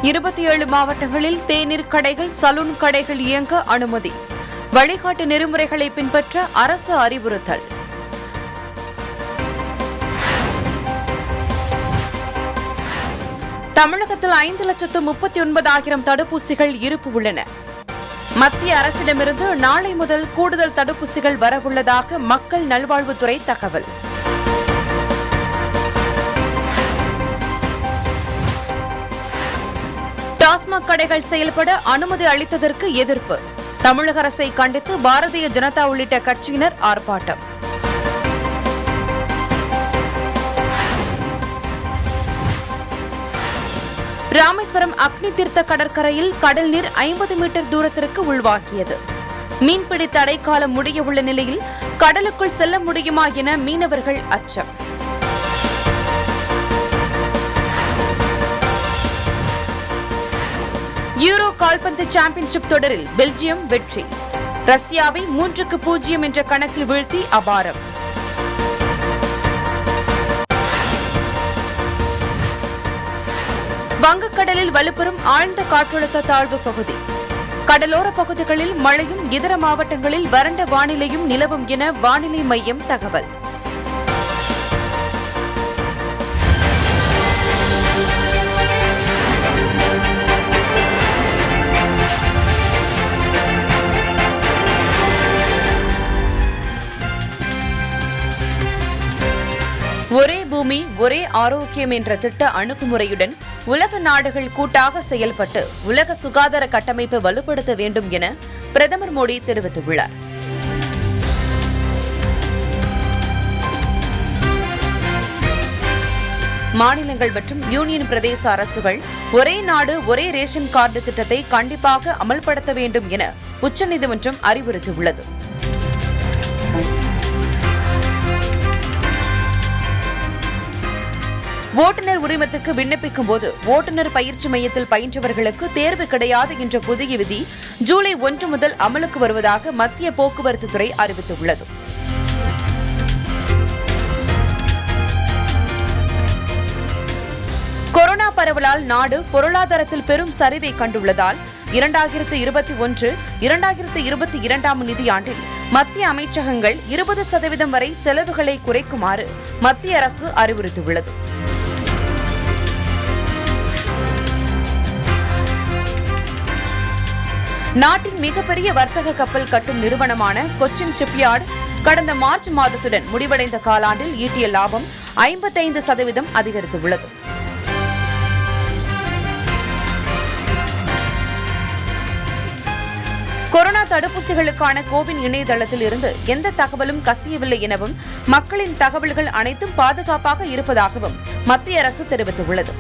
இருபத்தி ஏழு மாவட்டங்களில் தேநீர் கடைகள் சலூன் கடைகள் இயங்க அனுமதி வழிகாட்டு நெறிமுறைகளை பின்பற்ற அரசு அறிவுறுத்தல் தமிழகத்தில் ஐந்து லட்சத்து முப்பத்தி ஒன்பதாயிரம் தடுப்பூசிகள் இருப்பு உள்ளன மத்திய அரசிடமிருந்து நாளை முதல் கூடுதல் தடுப்பூசிகள் வரவுள்ளதாக மக்கள் நல்வாழ்வுத்துறை தகவல் டாஸ்மாக் கடைகள் செயல்பட அனுமதி அளித்ததற்கு எதிர்ப்பு தமிழக அரசை கண்டித்து பாரதிய ஜனதா உள்ளிட்ட கட்சியினர் ஆர்ப்பாட்டம் ராமேஸ்வரம் அக்னி தீர்த்த கடற்கரையில் கடல் நீர் ஐம்பது மீட்டர் தூரத்திற்கு உள்வாங்கியது மீன்பிடி தடைக்காலம் முடிய உள்ள நிலையில் கடலுக்குள் செல்ல முடியுமா என மீனவர்கள் அச்சம் யூரோ கால்பந்து சாம்பியன்ஷிப் தொடரில் பெல்ஜியம் வெற்றி ரஷ்யாவை மூன்றுக்கு பூஜ்ஜியம் என்ற கணக்கில் வீழ்த்தி அபாரம் வங்கக்கடலில் வலுப்பெறும் ஆழ்ந்த காற்றழுத்த தாழ்வு பகுதி கடலோர பகுதிகளில் மழையும் இதர மாவட்டங்களில் வறண்ட வானிலையும் நிலவும் என வானிலை மையம் தகவல் ஒரே பூமி ஒரே ஆரோக்கியம் என்ற திட்ட அணுகுமுறையுடன் உலக நாடுகள் கூட்டாக செயல்பட்டு உலக சுகாதார கட்டமைப்பை வலுப்படுத்த வேண்டும் என பிரதமர் மோடி தெரிவித்துள்ளார் மாநிலங்கள் மற்றும் யூனியன் பிரதேச அரசுகள் ஒரே நாடு ஒரே ரேஷன் கார்டு திட்டத்தை கண்டிப்பாக அமல்படுத்த வேண்டும் என உச்சநீதிமன்றம் அறிவுறுத்தியுள்ளது ஓட்டுநர் உரிமத்துக்கு விண்ணப்பிக்கும் போது ஓட்டுநர் பயிற்சி மையத்தில் பயின்றவர்களுக்கு தேர்வு கிடையாது என்ற புதிய விதி ஜூலை ஒன்று முதல் அமலுக்கு வருவதாக மத்திய போக்குவரத்து துறை அறிவித்துள்ளது கொரோனா பரவலால் நாடு பொருளாதாரத்தில் பெரும் சரிவை கண்டுள்ளதால் இரண்டாயிரத்து இருபத்தி ஒன்று இரண்டாயிரத்து இருபத்தி இரண்டாம் நிதியாண்டில் மத்திய அமைச்சகங்கள் இருபது சதவீதம் வரை செலவுகளை குறைக்குமாறு மத்திய அரசு அறிவுறுத்தியுள்ளது நாட்டின் மிகப்பெரிய வர்த்தக கப்பல் கட்டும் நிறுவனமான கொச்சின் ஷிப்யார்டு கடந்த மார்ச் மாதத்துடன் முடிவடைந்த காலாண்டில் ஈட்டிய லாபம் ஐம்பத்தைந்து சதவீதம் அதிகரித்துள்ளது கொரோனா தடுப்பூசிகளுக்கான கோவின் இணையதளத்தில் இருந்து எந்த தகவலும் கசியவில்லை எனவும் மக்களின் தகவல்கள் அனைத்தும் பாதுகாப்பாக இருப்பதாகவும் மத்திய அரசு தெரிவித்துள்ளது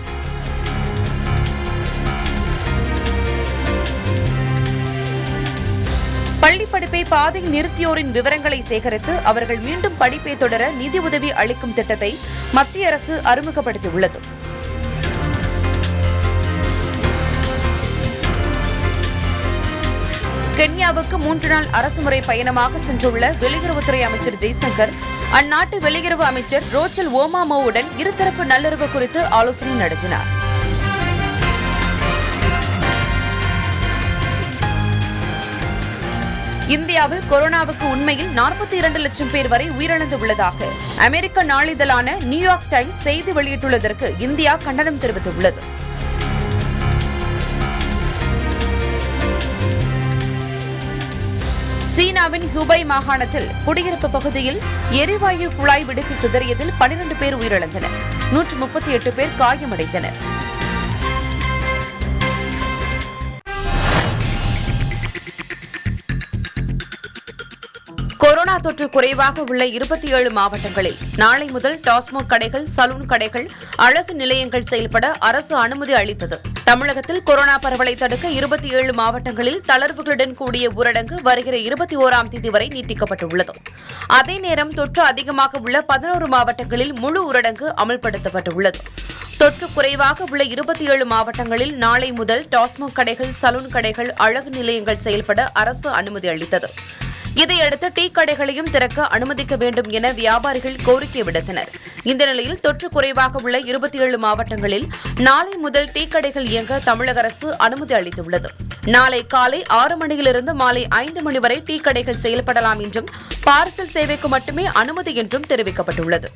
பள்ளி படிப்பை பாதையில் நிறுத்தியோரின் விவரங்களை சேகரித்து அவர்கள் மீண்டும் படிப்பை தொடர நிதி உதவி அளிக்கும் திட்டத்தை மத்திய அரசு அறிமுகப்படுத்தியுள்ளது கென்யாவுக்கு மூன்று நாள் அரசுமுறை பயணமாக சென்றுள்ள வெளியுறவுத்துறை அமைச்சர் ஜெய்சங்கர் அந்நாட்டு வெளியுறவு அமைச்சர் ரோச்சல் ஓமாமோவுடன் இருதரப்பு நல்லுறவு குறித்து ஆலோசனை நடத்தினார் இந்தியாவில் கொரோனாவுக்கு உண்மையில் நாற்பத்தி இரண்டு லட்சம் பேர் வரை உயிரிழந்துள்ளதாக அமெரிக்க நாளிதழான நியூயார்க் டைம்ஸ் செய்தி வெளியிட்டுள்ளதற்கு இந்தியா கண்டனம் தெரிவித்துள்ளது சீனாவின் ஹுபை மாகாணத்தில் குடியிருப்பு பகுதியில் எரிவாயு குழாய் வெடித்து சிதறியதில் பனிரண்டு பேர் உயிரிழந்தனர் நூற்று முப்பத்தி எட்டு பேர் காயமடைந்தனர் கொரோனா தொற்று குறைவாக உள்ள இருபத்தி ஏழு மாவட்டங்களில் நாளை முதல் டாஸ்மாக் கடைகள் சலூன் கடைகள் அழகு நிலையங்கள் செயல்பட அரசு அனுமதி அளித்தது தமிழகத்தில் கொரோனா பரவலை தடுக்க இருபத்தி ஏழு மாவட்டங்களில் தளர்வுகளுடன் கூடிய ஊரடங்கு வருகிற இருபத்தி ஓராம் தேதி வரை நீட்டிக்கப்பட்டுள்ளது அதே நேரம் தொற்று அதிகமாக உள்ள பதினோரு மாவட்டங்களில் முழு ஊரடங்கு அமல்படுத்தப்பட்டுள்ளது தொற்று குறைவாக உள்ள இருபத்தி ஏழு மாவட்டங்களில் நாளை முதல் டாஸ்மாக் கடைகள் சலூன் கடைகள் அழகு நிலையங்கள் செயல்பட அரசு அனுமதி அளித்தது இதையடுத்து டீ கடைகளையும் திறக்க அனுமதிக்க வேண்டும் என வியாபாரிகள் கோரிக்கை விடுத்தனர் இந்த நிலையில் தொற்று குறைவாக உள்ள இருபத்தி ஏழு மாவட்டங்களில் நாளை முதல் டீ கடைகள் இயங்க தமிழக அரசு அனுமதி அளித்துள்ளது நாளை காலை ஆறு மணியிலிருந்து மாலை ஐந்து மணி வரை டீ கடைகள் செயல்படலாம் என்றும் பார்சல் சேவைக்கு மட்டுமே அனுமதி என்றும் தெரிவிக்கப்பட்டுள்ளது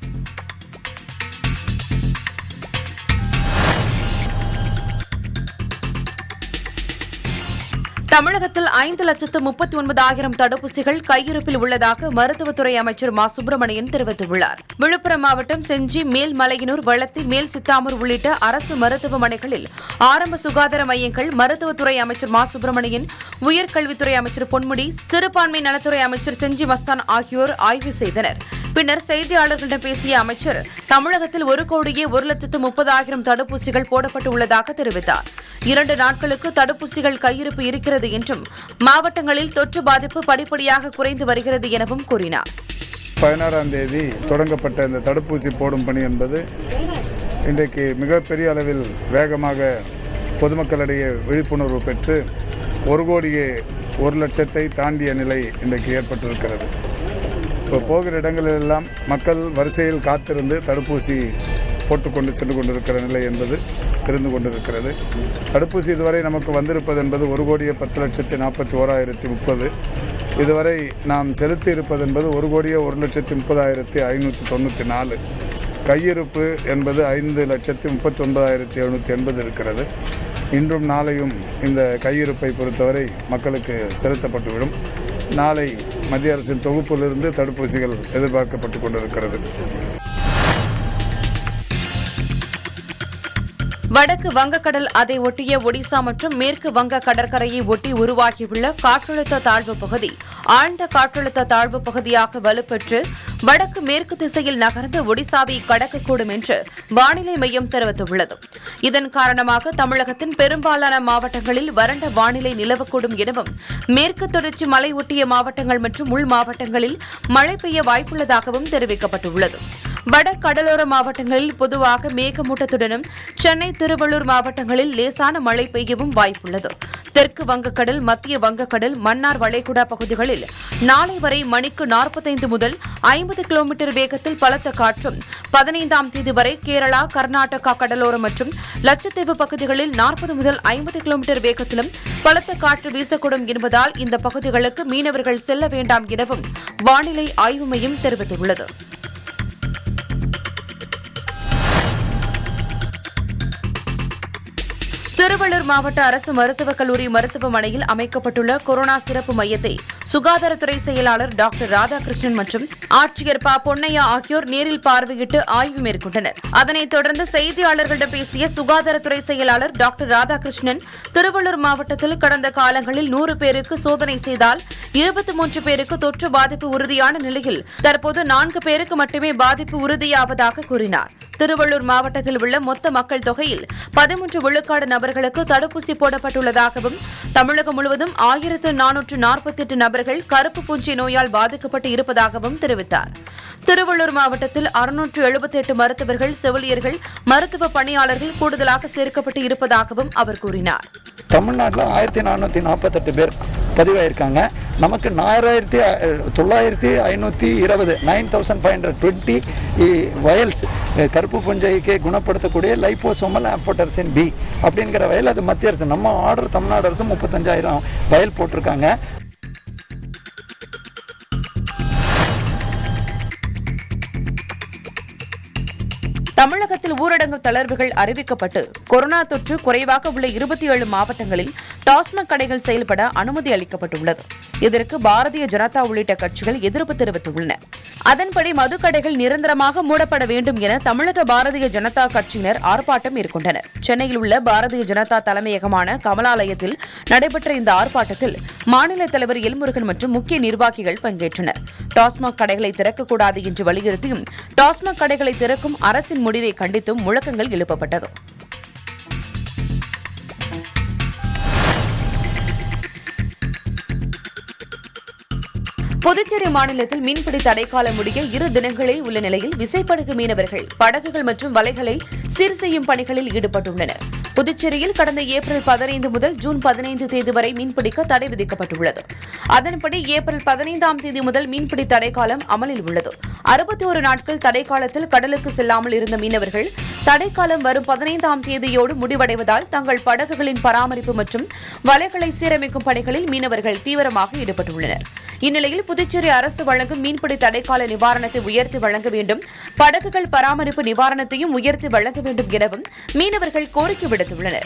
தமிழகத்தில் ஐந்து லட்சத்து முப்பத்தி ஒன்பதாயிரம் தடுப்பூசிகள் கையிருப்பில் உள்ளதாக மருத்துவத்துறை அமைச்சர் மா சுப்பிரமணியன் தெரிவித்துள்ளார் விழுப்புரம் மாவட்டம் செஞ்சி மேல்மலையனூர் வளத்தி மேல் சித்தாமூர் உள்ளிட்ட அரசு மருத்துவமனைகளில் ஆரம்ப சுகாதார மையங்கள் மருத்துவத்துறை அமைச்சர் மா சுப்பிரமணியன் உயர்கல்வித்துறை அமைச்சர் பொன்முடி சிறுபான்மை நலத்துறை அமைச்சர் செஞ்சி மஸ்தான் ஆகியோர் ஆய்வு செய்தனர் பின்னர் செய்தியாளர்களிடம் பேசிய அமைச்சர் தமிழகத்தில் ஒரு கோடியே ஒரு லட்சத்து முப்பதாயிரம் தடுப்பூசிகள் போடப்பட்டு உள்ளதாக தெரிவித்தார் இரண்டு நாட்களுக்கு தடுப்பூசிகள் கையிருப்பு இருக்கிறது என்றும் மாவட்டங்களில் தொற்று பாதிப்பு படிப்படியாக குறைந்து வருகிறது எனவும் கூறினார் பதினாறாம் தேதி தொடங்கப்பட்ட இந்த தடுப்பூசி போடும் பணி என்பது இன்றைக்கு மிகப்பெரிய அளவில் வேகமாக பொதுமக்களிடையே விழிப்புணர்வு பெற்று ஒரு கோடியே ஒரு லட்சத்தை தாண்டிய நிலை இன்றைக்கு ஏற்பட்டிருக்கிறது இப்போ போகிற இடங்களிலெல்லாம் மக்கள் வரிசையில் காத்திருந்து தடுப்பூசி போட்டுக்கொண்டு சென்று கொண்டிருக்கிற நிலை என்பது இருந்து கொண்டிருக்கிறது தடுப்பூசி இதுவரை நமக்கு வந்திருப்பது என்பது ஒரு கோடியே பத்து லட்சத்தி நாற்பத்தி ஓராயிரத்தி முப்பது இதுவரை நாம் செலுத்தி இருப்பது என்பது ஒரு கோடியே ஒரு லட்சத்தி முப்பதாயிரத்தி ஐநூற்றி தொண்ணூற்றி நாலு கையிருப்பு என்பது ஐந்து லட்சத்தி முப்பத்தி ஒன்பதாயிரத்தி எழுநூற்றி எண்பது இருக்கிறது இன்றும் நாளையும் இந்த கையிருப்பை பொறுத்தவரை மக்களுக்கு செலுத்தப்பட்டுவிடும் நாளை மத்திய அரசின் தொகுப்பிலிருந்து தடுப்பூசிகள் எதிர்பார்க்கப்பட்டு கொண்டிருக்கிறது வடக்கு வங்கக்கடல் அதை ஒட்டிய ஒடிசா மற்றும் மேற்கு வங்க கடற்கரையை ஒட்டி உருவாகியுள்ள காற்றழுத்த தாழ்வு பகுதி ஆழ்ந்த காற்றழுத்த தாழ்வு பகுதியாக வலுப்பெற்று வடக்கு மேற்கு திசையில் நகர்ந்து ஒடிசாவை கடக்கக்கூடும் என்று வானிலை மையம் தெரிவித்துள்ளது இதன் காரணமாக தமிழகத்தின் பெரும்பாலான மாவட்டங்களில் வறண்ட வானிலை நிலவக்கூடும் எனவும் மேற்கு தொடர்ச்சி மலை ஒட்டிய மாவட்டங்கள் மற்றும் உள் மாவட்டங்களில் மழை பெய்ய வாய்ப்புள்ளதாகவும் தெரிவிக்கப்பட்டுள்ளது வட கடலோர மாவட்டங்களில் பொதுவாக மேகமூட்டத்துடனும் சென்னை திருவள்ளூர் மாவட்டங்களில் லேசான மழை பெய்யவும் வாய்ப்புள்ளது தெற்கு வங்கக்கடல் மத்திய வங்கக்கடல் மன்னார் வளைகுடா பகுதிகளில் நாளை வரை மணிக்கு நாற்பத்தைந்து முதல் ஐம்பது கிலோமீட்டர் வேகத்தில் பலத்த காற்றும் பதினைந்தாம் தேதி வரை கேரளா கர்நாடகா கடலோரம் மற்றும் லட்சத்தீவு பகுதிகளில் நாற்பது முதல் ஐம்பது கிலோமீட்டர் வேகத்திலும் பலத்த காற்று வீசக்கூடும் என்பதால் இந்த பகுதிகளுக்கு மீனவர்கள் செல்ல வேண்டாம் எனவும் வானிலை ஆய்வு மையம் தெரிவித்துள்ளது திருவள்ளூர் மாவட்ட அரசு மருத்துவக் கல்லூரி மருத்துவமனையில் அமைக்கப்பட்டுள்ள கொரோனா சிறப்பு மையத்தை சுகாதாரத்துறை செயலாளர் டாக்டர் ராதாகிருஷ்ணன் மற்றும் ஆட்சியர் ப பொன்னையா ஆகியோர் நேரில் பார்வையிட்டு ஆய்வு மேற்கொண்டனர் அதனைத் தொடர்ந்து செய்தியாளர்களிடம் பேசிய சுகாதாரத்துறை செயலாளர் டாக்டர் ராதாகிருஷ்ணன் திருவள்ளூர் மாவட்டத்தில் கடந்த காலங்களில் நூறு பேருக்கு சோதனை செய்தால் இருபத்தி மூன்று பேருக்கு தொற்று பாதிப்பு உறுதியான நிலையில் தற்போது நான்கு பேருக்கு மட்டுமே பாதிப்பு உறுதியாவதாக கூறினார் திருவள்ளூர் மாவட்டத்தில் உள்ள மொத்த மக்கள் தொகையில் பதிமூன்று விழுக்காடு நபர்களுக்கு தடுப்பூசி போடப்பட்டுள்ளதாகவும் தமிழகம் முழுவதும் ஆயிரத்து நானூற்று நாற்பத்தெட்டு நபர்கள் கருப்பு பூஞ்சி நோயால் பாதிக்கப்பட்டு இருப்பதாகவும் தெரிவித்தார் திருவள்ளூர் மாவட்டத்தில் அறுநூற்று எழுபத்தெட்டு மருத்துவர்கள் செவிலியர்கள் மருத்துவ பணியாளர்கள் கூடுதலாக சேர்க்கப்பட்டு இருப்பதாகவும் அவர் கூறினார் தமிழ்நாட்டில் ஆயிரத்தி நானூற்றி நாற்பத்தெட்டு பேர் பதிவாயிருக்காங்க நமக்கு நாலாயிரத்தி தொள்ளாயிரத்தி ஐநூற்றி இருபது nine thousand five hundred twenty வயல்ஸ் கருப்பு புஞ்சைக்கு குணப்படுத்தக்கூடிய லைப்போசோமல் ஆப்போட்டர்சின் பி அப்படிங்கிற வயல் அது மத்திய அரசு நம்ம ஆர்டர் தமிழ்நாடு அரசு முப்பத்தஞ்சாயிரம் வயல் போட்டிருக்காங்க தமிழகத்தில் ஊரடங்கு தளர்வுகள் அறிவிக்கப்பட்டு கொரோனா தொற்று குறைவாக உள்ள இருபத்தி ஏழு மாவட்டங்களில் டாஸ்மாக் கடைகள் செயல்பட அனுமதி அளிக்கப்பட்டுள்ளது இதற்கு பாரதிய ஜனதா உள்ளிட்ட கட்சிகள் எதிர்ப்பு தெரிவித்துள்ளன அதன்படி மதுக்கடைகள் நிரந்தரமாக மூடப்பட வேண்டும் என தமிழக பாரதிய ஜனதா கட்சியினர் ஆர்ப்பாட்டம் மேற்கொண்டனர் சென்னையில் உள்ள பாரதிய ஜனதா தலைமையகமான கமலாலயத்தில் நடைபெற்ற இந்த ஆர்ப்பாட்டத்தில் மாநில தலைவர் எல்முருகன் மற்றும் முக்கிய நிர்வாகிகள் பங்கேற்றனர் டாஸ்மாக் கடைகளை திறக்கக்கூடாது என்று வலியுறுத்தியும் டாஸ்மாக் கடைகளை திறக்கும் அரசின் முடிவை கண்டித்தும் முழக்கங்கள் எழுப்பப்பட்டது புதுச்சேரி மாநிலத்தில் மீன்பிடி தடைக்காலம் முடிய இரு தினங்களே உள்ள நிலையில் விசைப்படகு மீனவர்கள் படகுகள் மற்றும் வலைகளை சீர் செய்யும் பணிகளில் ஈடுபட்டுள்ளனர் புதுச்சேரியில் கடந்த ஏப்ரல் பதினைந்து முதல் ஜூன் பதினைந்து தேதி வரை மீன்பிடிக்க தடை விதிக்கப்பட்டுள்ளது அதன்படி ஏப்ரல் பதினைந்தாம் தேதி முதல் மீன்பிடி தடைக்காலம் அமலில் உள்ளது அறுபத்தி ஒரு நாட்கள் தடைக்காலத்தில் கடலுக்கு செல்லாமல் இருந்த மீனவர்கள் தடைக்காலம் வரும் பதினைந்தாம் தேதியோடு முடிவடைவதால் தங்கள் படகுகளின் பராமரிப்பு மற்றும் வலைகளை சீரமைக்கும் பணிகளில் மீனவர்கள் தீவிரமாக ஈடுபட்டுள்ளனர் இந்நிலையில் புதுச்சேரி அரசு வழங்கும் மீன்பிடி தடைக்கால நிவாரணத்தை உயர்த்தி வழங்க வேண்டும் படகுகள் பராமரிப்பு நிவாரணத்தையும் உயர்த்தி வழங்க வேண்டும் எனவும் மீனவர்கள் கோரிக்கை விடுத்துள்ளனர்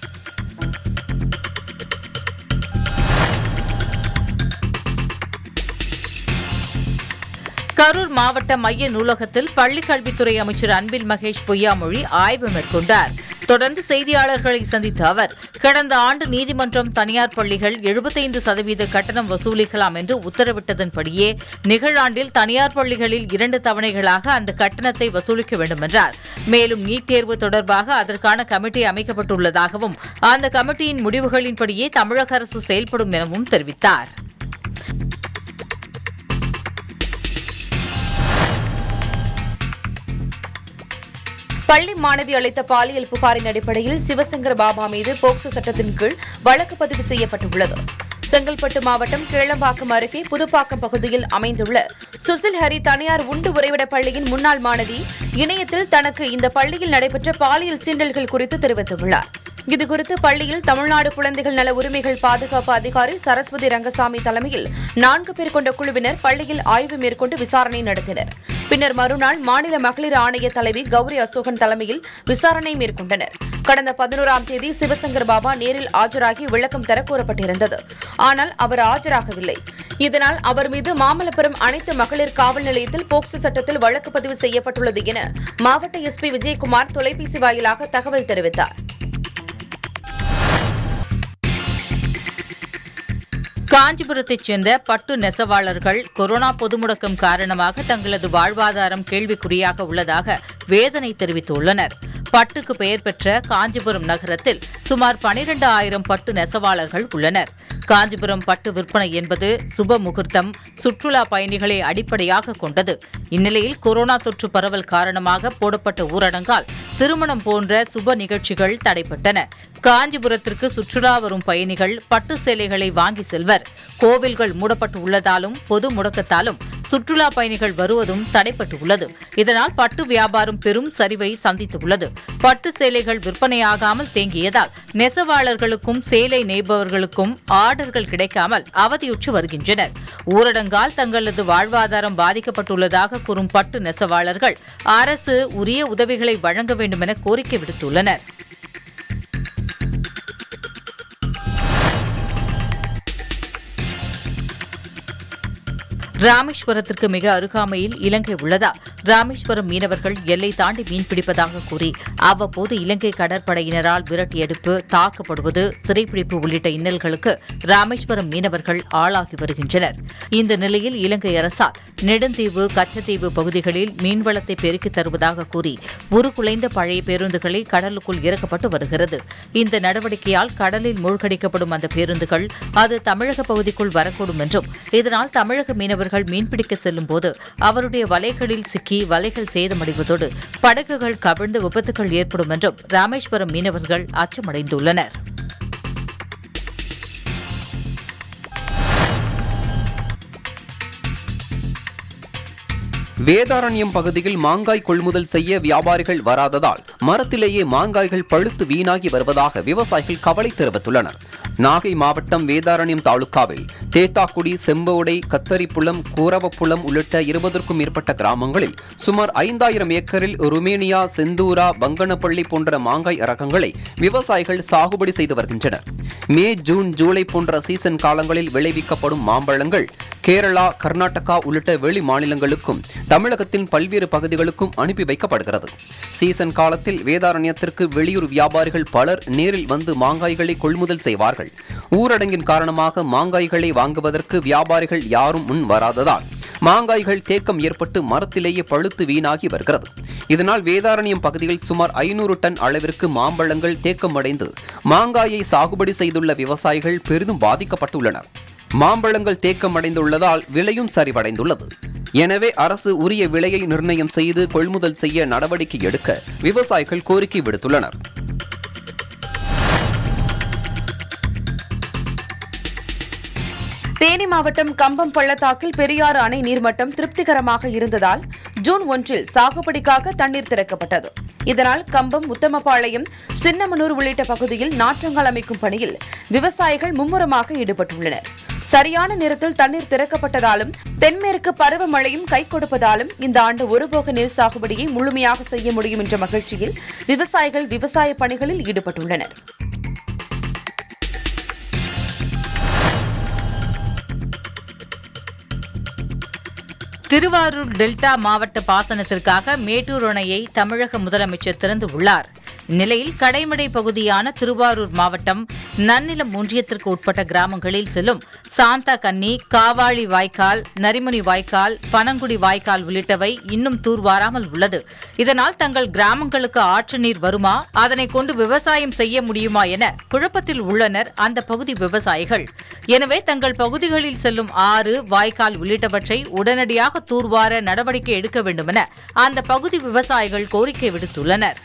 கரூர் மாவட்ட மைய நூலகத்தில் பள்ளிக் கல்வித்துறை அமைச்சர் அன்பில் மகேஷ் பொய்யாமொழி ஆய்வு மேற்கொண்டார் தொடர்ந்து செய்தியாளர்களை சந்தித்த அவர் கடந்த ஆண்டு நீதிமன்றம் தனியார் பள்ளிகள் எழுபத்தைந்து சதவீத கட்டணம் வசூலிக்கலாம் என்று உத்தரவிட்டதன்படியே நிகழாண்டில் தனியார் பள்ளிகளில் இரண்டு தவணைகளாக அந்த கட்டணத்தை வசூலிக்க வேண்டும் என்றார் மேலும் நீட் தேர்வு தொடர்பாக அதற்கான கமிட்டி அமைக்கப்பட்டுள்ளதாகவும் அந்த கமிட்டியின் முடிவுகளின்படியே தமிழக அரசு செயல்படும் எனவும் தெரிவித்தார் பள்ளி மாணவி அளித்த பாலியல் புகாரின் அடிப்படையில் சிவசங்கர் பாபா மீது போக்சோ சட்டத்தின் கீழ் வழக்கு பதிவு செய்யப்பட்டுள்ளது செங்கல்பட்டு மாவட்டம் கேளம்பாக்கம் அருகே புதுப்பாக்கம் பகுதியில் அமைந்துள்ள சுசில் ஹரி தனியார் உண்டு உறைவிட பள்ளியின் முன்னாள் மாணவி இணையத்தில் தனக்கு இந்த பள்ளியில் நடைபெற்ற பாலியல் சீண்டல்கள் குறித்து தெரிவித்துள்ளார் இதுகுறித்து பள்ளியில் தமிழ்நாடு குழந்தைகள் நல உரிமைகள் பாதுகாப்பு அதிகாரி சரஸ்வதி ரங்கசாமி தலைமையில் நான்கு பேர் கொண்ட குழுவினர் பள்ளியில் ஆய்வு மேற்கொண்டு விசாரணை நடத்தினர் பின்னர் மறுநாள் மாநில மகளிர் ஆணைய தலைவி கௌரி அசோகன் தலைமையில் விசாரணை மேற்கொண்டனர் கடந்த பதினோராம் தேதி சிவசங்கர் பாபா நேரில் ஆஜராகி விளக்கம் தர கோரப்பட்டிருந்தது ஆனால் அவர் ஆஜராகவில்லை இதனால் அவர் மீது மாமல்லபுரம் அனைத்து மகளிர் காவல் நிலையத்தில் போக்சோ சட்டத்தில் வழக்கு பதிவு செய்யப்பட்டுள்ளது என மாவட்ட எஸ்பி விஜயகுமார் தொலைபேசி வாயிலாக தகவல் தெரிவித்தார் காஞ்சிபுரத்தைச் சேர்ந்த பட்டு நெசவாளர்கள் கொரோனா பொது முடக்கம் காரணமாக தங்களது வாழ்வாதாரம் கேள்விக்குறியாக உள்ளதாக வேதனை தெரிவித்துள்ளனர் பட்டுக்கு பெயர் பெற்ற காஞ்சிபுரம் நகரத்தில் சுமார் பனிரெண்டு ஆயிரம் பட்டு நெசவாளர்கள் உள்ளனர் காஞ்சிபுரம் பட்டு விற்பனை என்பது சுப முகூர்த்தம் சுற்றுலா பயணிகளை அடிப்படையாக கொண்டது இந்நிலையில் கொரோனா தொற்று பரவல் காரணமாக போடப்பட்ட ஊரடங்கால் திருமணம் போன்ற சுப நிகழ்ச்சிகள் தடைப்பட்டன காஞ்சிபுரத்திற்கு சுற்றுலா வரும் பயணிகள் பட்டு சேலைகளை வாங்கி செல்வர் கோவில்கள் மூடப்பட்டு உள்ளதாலும் பொது முடக்கத்தாலும் சுற்றுலா பயணிகள் வருவதும் தடைப்பட்டு உள்ளது இதனால் பட்டு வியாபாரம் பெரும் சரிவை சந்தித்துள்ளது பட்டு சேலைகள் விற்பனையாகாமல் தேங்கியதால் நெசவாளர்களுக்கும் சேலை நெய்பவர்களுக்கும் ஆர்டர்கள் கிடைக்காமல் அவதியுற்று வருகின்றனர் ஊரடங்கால் தங்களது வாழ்வாதாரம் பாதிக்கப்பட்டுள்ளதாக கூறும் பட்டு நெசவாளர்கள் அரசு உரிய உதவிகளை வழங்க வேண்டும் என கோரிக்கை விடுத்துள்ளனர் ராமேஸ்வரத்திற்கு மிக அருகாமையில் இலங்கை உள்ளதா ராமேஸ்வரம் மீனவர்கள் எல்லை தாண்டி மீன்பிடிப்பதாக கூறி அவ்வப்போது இலங்கை கடற்படையினரால் விரட்டியெடுப்பு தாக்கப்படுவது சிறைப்பிடிப்பு உள்ளிட்ட இன்னல்களுக்கு ராமேஸ்வரம் மீனவர்கள் ஆளாகி வருகின்றனர் இந்த நிலையில் இலங்கை அரசால் நெடுந்தீவு கச்சத்தீவு பகுதிகளில் மீன்வளத்தை பெருக்கித் தருவதாக கூறி உருக்குலைந்த பழைய பேருந்துகளை கடலுக்குள் இறக்கப்பட்டு வருகிறது இந்த நடவடிக்கையால் கடலில் மூழ்கடிக்கப்படும் அந்த பேருந்துகள் அது தமிழக பகுதிக்குள் வரக்கூடும் என்றும் இதனால் தமிழக மீனவர்கள் மீன்பிடிக்க செல்லும் போது அவருடைய வலைகளில் சிக்கி வலைகள் சேதமடைவதோடு படகுகள் கவிழ்ந்து விபத்துகள் ஏற்படும் என்றும் ராமேஸ்வரம் மீனவர்கள் அச்சமடைந்துள்ளனர் வேதாரண்யம் பகுதியில் மாங்காய் கொள்முதல் செய்ய வியாபாரிகள் வராததால் மரத்திலேயே மாங்காய்கள் பழுத்து வீணாகி வருவதாக விவசாயிகள் கவலை தெரிவித்துள்ளனர் நாகை மாவட்டம் வேதாரண்யம் தாலுகாவில் தேத்தாக்குடி செம்போடை கத்தரிப்புலம் கூரவப்புலம் உள்ளிட்ட இருபதற்கும் மேற்பட்ட கிராமங்களில் சுமார் ஐந்தாயிரம் ஏக்கரில் ருமேனியா செந்தூரா பங்கனப்பள்ளி போன்ற மாங்காய் ரகங்களை விவசாயிகள் சாகுபடி செய்து வருகின்றனர் மே ஜூன் ஜூலை போன்ற சீசன் காலங்களில் விளைவிக்கப்படும் மாம்பழங்கள் கேரளா கர்நாடகா உள்ளிட்ட வெளி மாநிலங்களுக்கும் தமிழகத்தின் பல்வேறு பகுதிகளுக்கும் அனுப்பி வைக்கப்படுகிறது சீசன் காலத்தில் வேதாரண்யத்திற்கு வெளியூர் வியாபாரிகள் பலர் நேரில் வந்து மாங்காய்களை கொள்முதல் செய்வார்கள் ஊரடங்கின் காரணமாக மாங்காய்களை வாங்குவதற்கு வியாபாரிகள் யாரும் முன் வராததால் மாங்காய்கள் தேக்கம் ஏற்பட்டு மரத்திலேயே பழுத்து வீணாகி வருகிறது இதனால் வேதாரண்யம் பகுதியில் சுமார் ஐநூறு டன் அளவிற்கு மாம்பழங்கள் தேக்கமடைந்து மாங்காயை சாகுபடி செய்துள்ள விவசாயிகள் பெரிதும் பாதிக்கப்பட்டுள்ளனர் மாம்பழங்கள் தேக்கமடைந்துள்ளதால் விலையும் சரிவடைந்துள்ளது எனவே அரசு உரிய விலையை நிர்ணயம் செய்து கொள்முதல் செய்ய நடவடிக்கை எடுக்க விவசாயிகள் கோரிக்கை விடுத்துள்ளனர் தேனி மாவட்டம் கம்பம் பள்ளத்தாக்கில் பெரியாறு அணை நீர்மட்டம் திருப்திகரமாக இருந்ததால் ஜூன் ஒன்றில் சாகுபடிக்காக தண்ணீர் திறக்கப்பட்டது இதனால் கம்பம் உத்தமபாளையம் சின்னமனூர் உள்ளிட்ட பகுதியில் நாற்றங்கள் அமைக்கும் பணியில் விவசாயிகள் மும்முரமாக ஈடுபட்டுள்ளனர் சரியான நேரத்தில் தண்ணீர் திறக்கப்பட்டதாலும் தென்மேற்கு பருவமழையும் கை கொடுப்பதாலும் இந்த ஆண்டு ஒருபோக நெல் சாகுபடியை முழுமையாக செய்ய முடியும் என்ற மகிழ்ச்சியில் விவசாயிகள் விவசாய பணிகளில் ஈடுபட்டுள்ளனர் திருவாரூர் டெல்டா மாவட்ட பாசனத்திற்காக மேட்டூர் அணையை தமிழக முதலமைச்சர் திறந்து உள்ளார் இந்நிலையில் கடைமடை பகுதியான திருவாரூர் மாவட்டம் நன்னிலம் ஒன்றியத்திற்கு உட்பட்ட கிராமங்களில் செல்லும் சாந்தா கன்னி காவாளி வாய்க்கால் நரிமுனி வாய்க்கால் பனங்குடி வாய்க்கால் உள்ளிட்டவை இன்னும் தூர்வாராமல் உள்ளது இதனால் தங்கள் கிராமங்களுக்கு ஆற்று நீர் வருமா அதனை கொண்டு விவசாயம் செய்ய முடியுமா என குழப்பத்தில் உள்ளனர் அந்த பகுதி விவசாயிகள் எனவே தங்கள் பகுதிகளில் செல்லும் ஆறு வாய்க்கால் உள்ளிட்டவற்றை உடனடியாக தூர்வார நடவடிக்கை எடுக்க வேண்டுமென அந்த பகுதி விவசாயிகள் கோரிக்கை விடுத்துள்ளனர்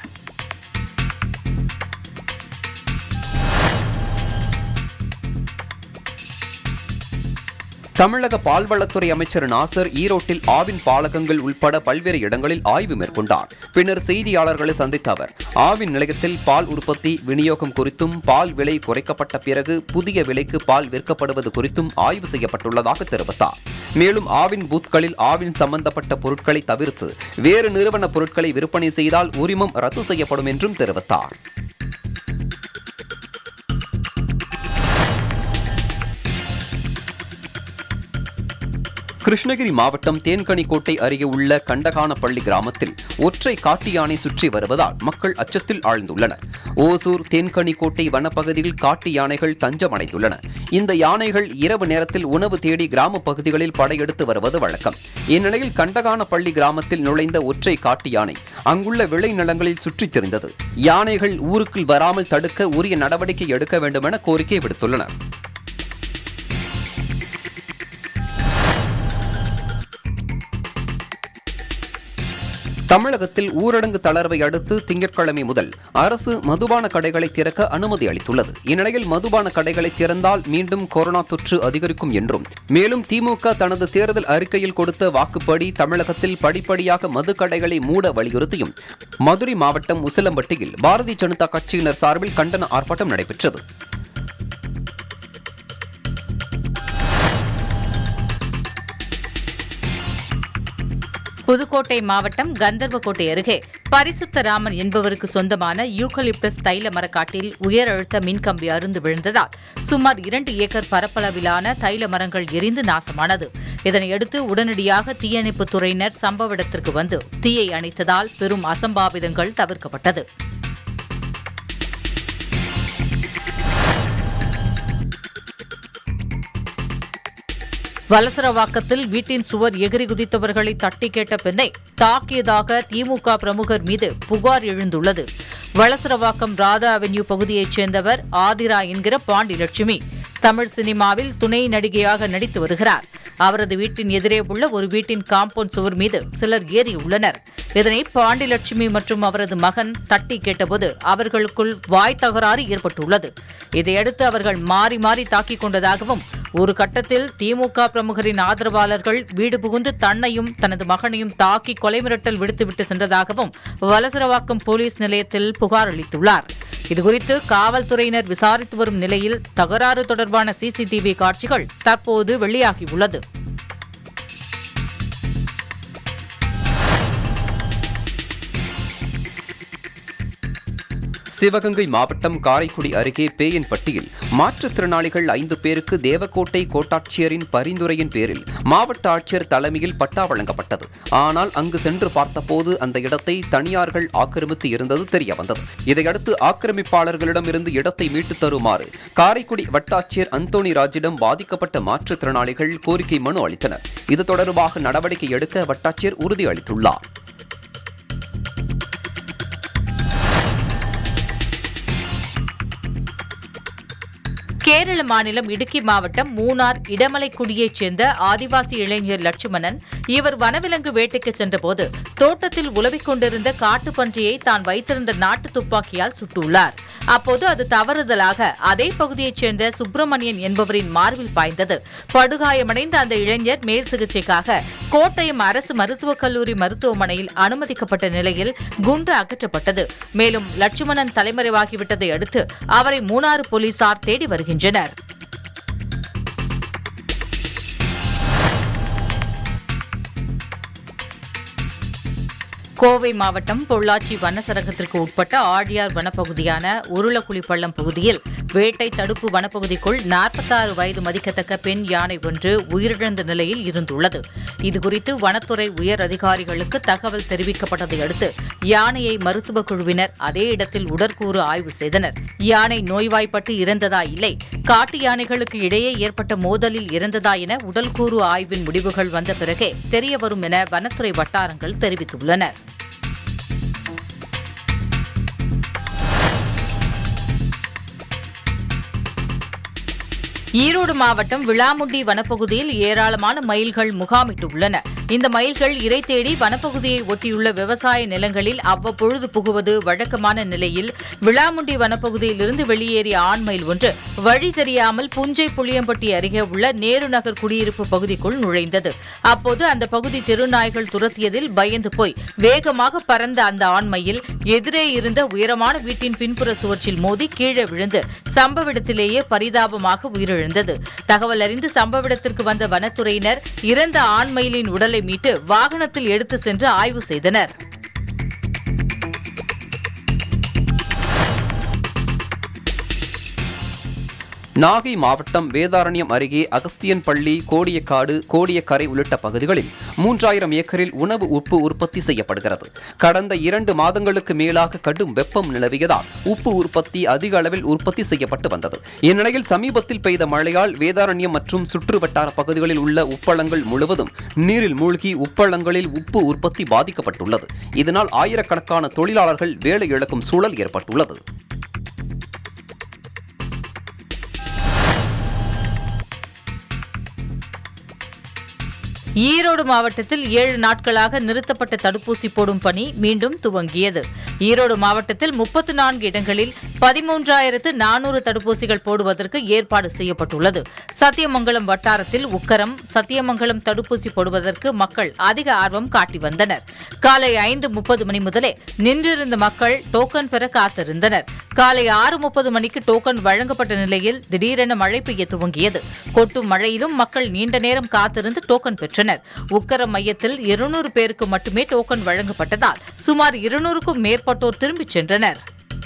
தமிழக பால்வளத்துறை அமைச்சர் நாசர் ஈரோட்டில் ஆவின் பாலகங்கள் உள்பட பல்வேறு இடங்களில் ஆய்வு மேற்கொண்டார் பின்னர் செய்தியாளர்களை சந்தித்த அவர் ஆவின் நிலையத்தில் பால் உற்பத்தி விநியோகம் குறித்தும் பால் விலை குறைக்கப்பட்ட பிறகு புதிய விலைக்கு பால் விற்கப்படுவது குறித்தும் ஆய்வு செய்யப்பட்டுள்ளதாக தெரிவித்தார் மேலும் ஆவின் பூத்களில் ஆவின் சம்பந்தப்பட்ட பொருட்களை தவிர்த்து வேறு நிறுவன பொருட்களை விற்பனை செய்தால் உரிமம் ரத்து செய்யப்படும் என்றும் தெரிவித்தார் கிருஷ்ணகிரி மாவட்டம் தேன்கனிக்கோட்டை அருகே உள்ள கண்டகானப்பள்ளி கிராமத்தில் ஒற்றை காட்டு யானை சுற்றி வருவதால் மக்கள் அச்சத்தில் ஆழ்ந்துள்ளனர் ஓசூர் தேன்கனிக்கோட்டை வனப்பகுதியில் காட்டு யானைகள் தஞ்சமடைந்துள்ளன இந்த யானைகள் இரவு நேரத்தில் உணவு தேடி கிராம பகுதிகளில் படையெடுத்து வருவது வழக்கம் இந்நிலையில் கண்டகானப்பள்ளி கிராமத்தில் நுழைந்த ஒற்றை காட்டு யானை அங்குள்ள விளைநிலங்களில் சுற்றித் திரிந்தது யானைகள் ஊருக்குள் வராமல் தடுக்க உரிய நடவடிக்கை எடுக்க வேண்டுமென கோரிக்கை விடுத்துள்ளனர் தமிழகத்தில் ஊரடங்கு தளர்வை அடுத்து திங்கட்கிழமை முதல் அரசு மதுபான கடைகளை திறக்க அனுமதி அளித்துள்ளது இந்நிலையில் மதுபான கடைகளை திறந்தால் மீண்டும் கொரோனா தொற்று அதிகரிக்கும் என்றும் மேலும் திமுக தனது தேர்தல் அறிக்கையில் கொடுத்த வாக்குப்படி தமிழகத்தில் படிப்படியாக மது கடைகளை மூட வலியுறுத்தியும் மதுரை மாவட்டம் உசிலம்பட்டியில் பாரதிய ஜனதா கட்சியினர் சார்பில் கண்டன ஆர்ப்பாட்டம் நடைபெற்றது புதுக்கோட்டை மாவட்டம் கந்தர்வக்கோட்டை அருகே பரிசுத்த ராமன் என்பவருக்கு சொந்தமான யூகலிப்டஸ் தைல மரக்காட்டில் உயர் அழுத்த மின்கம்பி அருந்து விழுந்ததால் சுமார் இரண்டு ஏக்கர் பரப்பளவிலான தைல மரங்கள் எரிந்து நாசமானது இதனையடுத்து உடனடியாக தீயணைப்புத் துறையினர் சம்பவ இடத்திற்கு வந்து தீயை அணைத்ததால் பெரும் அசம்பாவிதங்கள் தவிர்க்கப்பட்டது வலசரவாக்கத்தில் வீட்டின் சுவர் எகிரி குதித்தவர்களை தட்டி கேட்ட பெண்ணை தாக்கியதாக திமுக பிரமுகர் மீது புகார் எழுந்துள்ளது வளசரவாக்கம் ராதா அவென்யூ பகுதியைச் சேர்ந்தவர் ஆதிரா என்கிற பாண்டிலட்சுமி தமிழ் சினிமாவில் துணை நடிகையாக நடித்து வருகிறார் அவரது வீட்டின் எதிரே உள்ள ஒரு வீட்டின் காம்பவுண்ட் சுவர் மீது சிலர் ஏறியுள்ளனர் இதனை பாண்டிலட்சுமி மற்றும் அவரது மகன் தட்டி கேட்டபோது அவர்களுக்குள் வாய் தகராறு ஏற்பட்டுள்ளது இதையடுத்து அவர்கள் மாறி மாறி தாக்கிக் கொண்டதாகவும் ஒரு கட்டத்தில் திமுக பிரமுகரின் ஆதரவாளர்கள் வீடு புகுந்து தன்னையும் தனது மகனையும் தாக்கி கொலை மிரட்டல் விடுத்துவிட்டு சென்றதாகவும் வலசரவாக்கம் போலீஸ் நிலையத்தில் புகார் அளித்துள்ளார் இதுகுறித்து காவல்துறையினர் விசாரித்து வரும் நிலையில் தகராறு தொடர்பான சிசிடிவி காட்சிகள் தற்போது வெளியாகியுள்ளது சிவகங்கை மாவட்டம் காரைக்குடி அருகே பேயன்பட்டியில் மாற்றுத்திறனாளிகள் ஐந்து பேருக்கு தேவக்கோட்டை கோட்டாட்சியரின் பரிந்துரையின் பேரில் மாவட்ட ஆட்சியர் தலைமையில் பட்டா வழங்கப்பட்டது ஆனால் அங்கு சென்று பார்த்தபோது அந்த இடத்தை தனியார்கள் ஆக்கிரமித்து இருந்தது தெரியவந்தது இதையடுத்து ஆக்கிரமிப்பாளர்களிடம் இருந்து இடத்தை மீட்டுத் தருமாறு காரைக்குடி வட்டாட்சியர் அந்தோணி ராஜிடம் பாதிக்கப்பட்ட மாற்றுத்திறனாளிகள் கோரிக்கை மனு அளித்தனர் இது தொடர்பாக நடவடிக்கை எடுக்க வட்டாட்சியர் உறுதியளித்துள்ளார் கேரள மாநிலம் இடுக்கி மாவட்டம் மூணார் இடமலைக்குடியைச் சேர்ந்த ஆதிவாசி இளைஞர் லட்சுமணன் இவர் வனவிலங்கு வேட்டைக்கு சென்றபோது தோட்டத்தில் உலவிக் கொண்டிருந்த காட்டுப்பன்றியை தான் வைத்திருந்த நாட்டு துப்பாக்கியால் சுட்டுள்ளார் அப்போது அது தவறுதலாக அதே பகுதியைச் சேர்ந்த சுப்பிரமணியன் என்பவரின் மார்பில் பாய்ந்தது படுகாயமடைந்த அந்த இளைஞர் மேல் சிகிச்சைக்காக கோட்டயம் அரசு மருத்துவக் கல்லூரி மருத்துவமனையில் அனுமதிக்கப்பட்ட நிலையில் குண்டு அகற்றப்பட்டது மேலும் லட்சுமணன் தலைமறைவாகிவிட்டதை அடுத்து அவரை மூணாறு போலீசார் தேடி வருகின்றனர் கோவை மாவட்டம் பொள்ளாச்சி வனசரகத்திற்கு உட்பட்ட ஆழியார் வனப்பகுதியான உருளக்குழிப்பள்ளம் பகுதியில் வேட்டை தடுப்பு வனப்பகுதிக்குள் நாற்பத்தாறு வயது மதிக்கத்தக்க பெண் யானை ஒன்று உயிரிழந்த நிலையில் இருந்துள்ளது இதுகுறித்து வனத்துறை உயர் அதிகாரிகளுக்கு தகவல் தெரிவிக்கப்பட்டதை அடுத்து யானையை மருத்துவக் குழுவினர் அதே இடத்தில் உடற்கூறு ஆய்வு செய்தனர் யானை நோய்வாய்ப்பட்டு இறந்ததா இல்லை காட்டு யானைகளுக்கு இடையே ஏற்பட்ட மோதலில் இறந்ததா என உடல்கூறு ஆய்வின் முடிவுகள் வந்த பிறகே தெரியவரும் என வனத்துறை வட்டாரங்கள் தெரிவித்துள்ளனர் ஈரோடு மாவட்டம் விளாமுண்டி வனப்பகுதியில் ஏராளமான மயில்கள் முகாமிட்டுள்ளன இந்த மயில்கள் இரை தேடி வனப்பகுதியை ஒட்டியுள்ள விவசாய நிலங்களில் அவ்வப்பொழுது புகுவது வழக்கமான நிலையில் விளாமுண்டி வனப்பகுதியிலிருந்து வெளியேறிய ஆண் மயில் ஒன்று வழி தெரியாமல் புஞ்சை புளியம்பட்டி அருகே உள்ள நேரு நகர் குடியிருப்பு பகுதிக்குள் நுழைந்தது அப்போது அந்த பகுதி தெருநாய்கள் துரத்தியதில் பயந்து போய் வேகமாக பறந்த அந்த ஆண்மையில் எதிரே இருந்த உயரமான வீட்டின் பின்புற சுவற்றில் மோதி கீழே விழுந்து சம்பவ இடத்திலேயே பரிதாபமாக உயிரிழந்தது தகவல் அறிந்து சம்பவ இடத்திற்கு வந்த வனத்துறையினர் இறந்த ஆண்மயிலின் உடலை மீட்டு வாகனத்தில் எடுத்து சென்று ஆய்வு செய்தனர் நாகை மாவட்டம் வேதாரண்யம் அருகே அகஸ்தியன் பள்ளி கோடியக்காடு கோடியக்கரை உள்ளிட்ட பகுதிகளில் மூன்றாயிரம் ஏக்கரில் உணவு உப்பு உற்பத்தி செய்யப்படுகிறது கடந்த இரண்டு மாதங்களுக்கு மேலாக கடும் வெப்பம் நிலவியதால் உப்பு உற்பத்தி அதிக அளவில் உற்பத்தி செய்யப்பட்டு வந்தது இந்நிலையில் சமீபத்தில் பெய்த மழையால் வேதாரண்யம் மற்றும் சுற்று வட்டார பகுதிகளில் உள்ள உப்பளங்கள் முழுவதும் நீரில் மூழ்கி உப்பளங்களில் உப்பு உற்பத்தி பாதிக்கப்பட்டுள்ளது இதனால் ஆயிரக்கணக்கான தொழிலாளர்கள் வேலை இழக்கும் சூழல் ஏற்பட்டுள்ளது ஈரோடு மாவட்டத்தில் ஏழு நாட்களாக நிறுத்தப்பட்ட தடுப்பூசி போடும் பணி மீண்டும் துவங்கியது ஈரோடு மாவட்டத்தில் முப்பத்து நான்கு இடங்களில் பதிமூன்றாயிரத்து நானூறு தடுப்பூசிகள் போடுவதற்கு ஏற்பாடு செய்யப்பட்டுள்ளது சத்தியமங்கலம் வட்டாரத்தில் உக்கரம் சத்தியமங்கலம் தடுப்பூசி போடுவதற்கு மக்கள் அதிக ஆர்வம் காட்டி வந்தனர் காலை ஐந்து முப்பது மணி முதலே நின்றிருந்த மக்கள் டோக்கன் பெற காத்திருந்தனர் காலை ஆறு முப்பது மணிக்கு டோக்கன் வழங்கப்பட்ட நிலையில் திடீரென மழை பெய்ய துவங்கியது கொட்டும் மழையிலும் மக்கள் நீண்ட நேரம் காத்திருந்து டோக்கன் பெற்றனர் உக்கரம் மையத்தில் இருநூறு பேருக்கு மட்டுமே டோக்கன் வழங்கப்பட்டதால் சுமார் இருநூறுக்கும் மேற்பட்டோர் திரும்பிச் சென்றனர்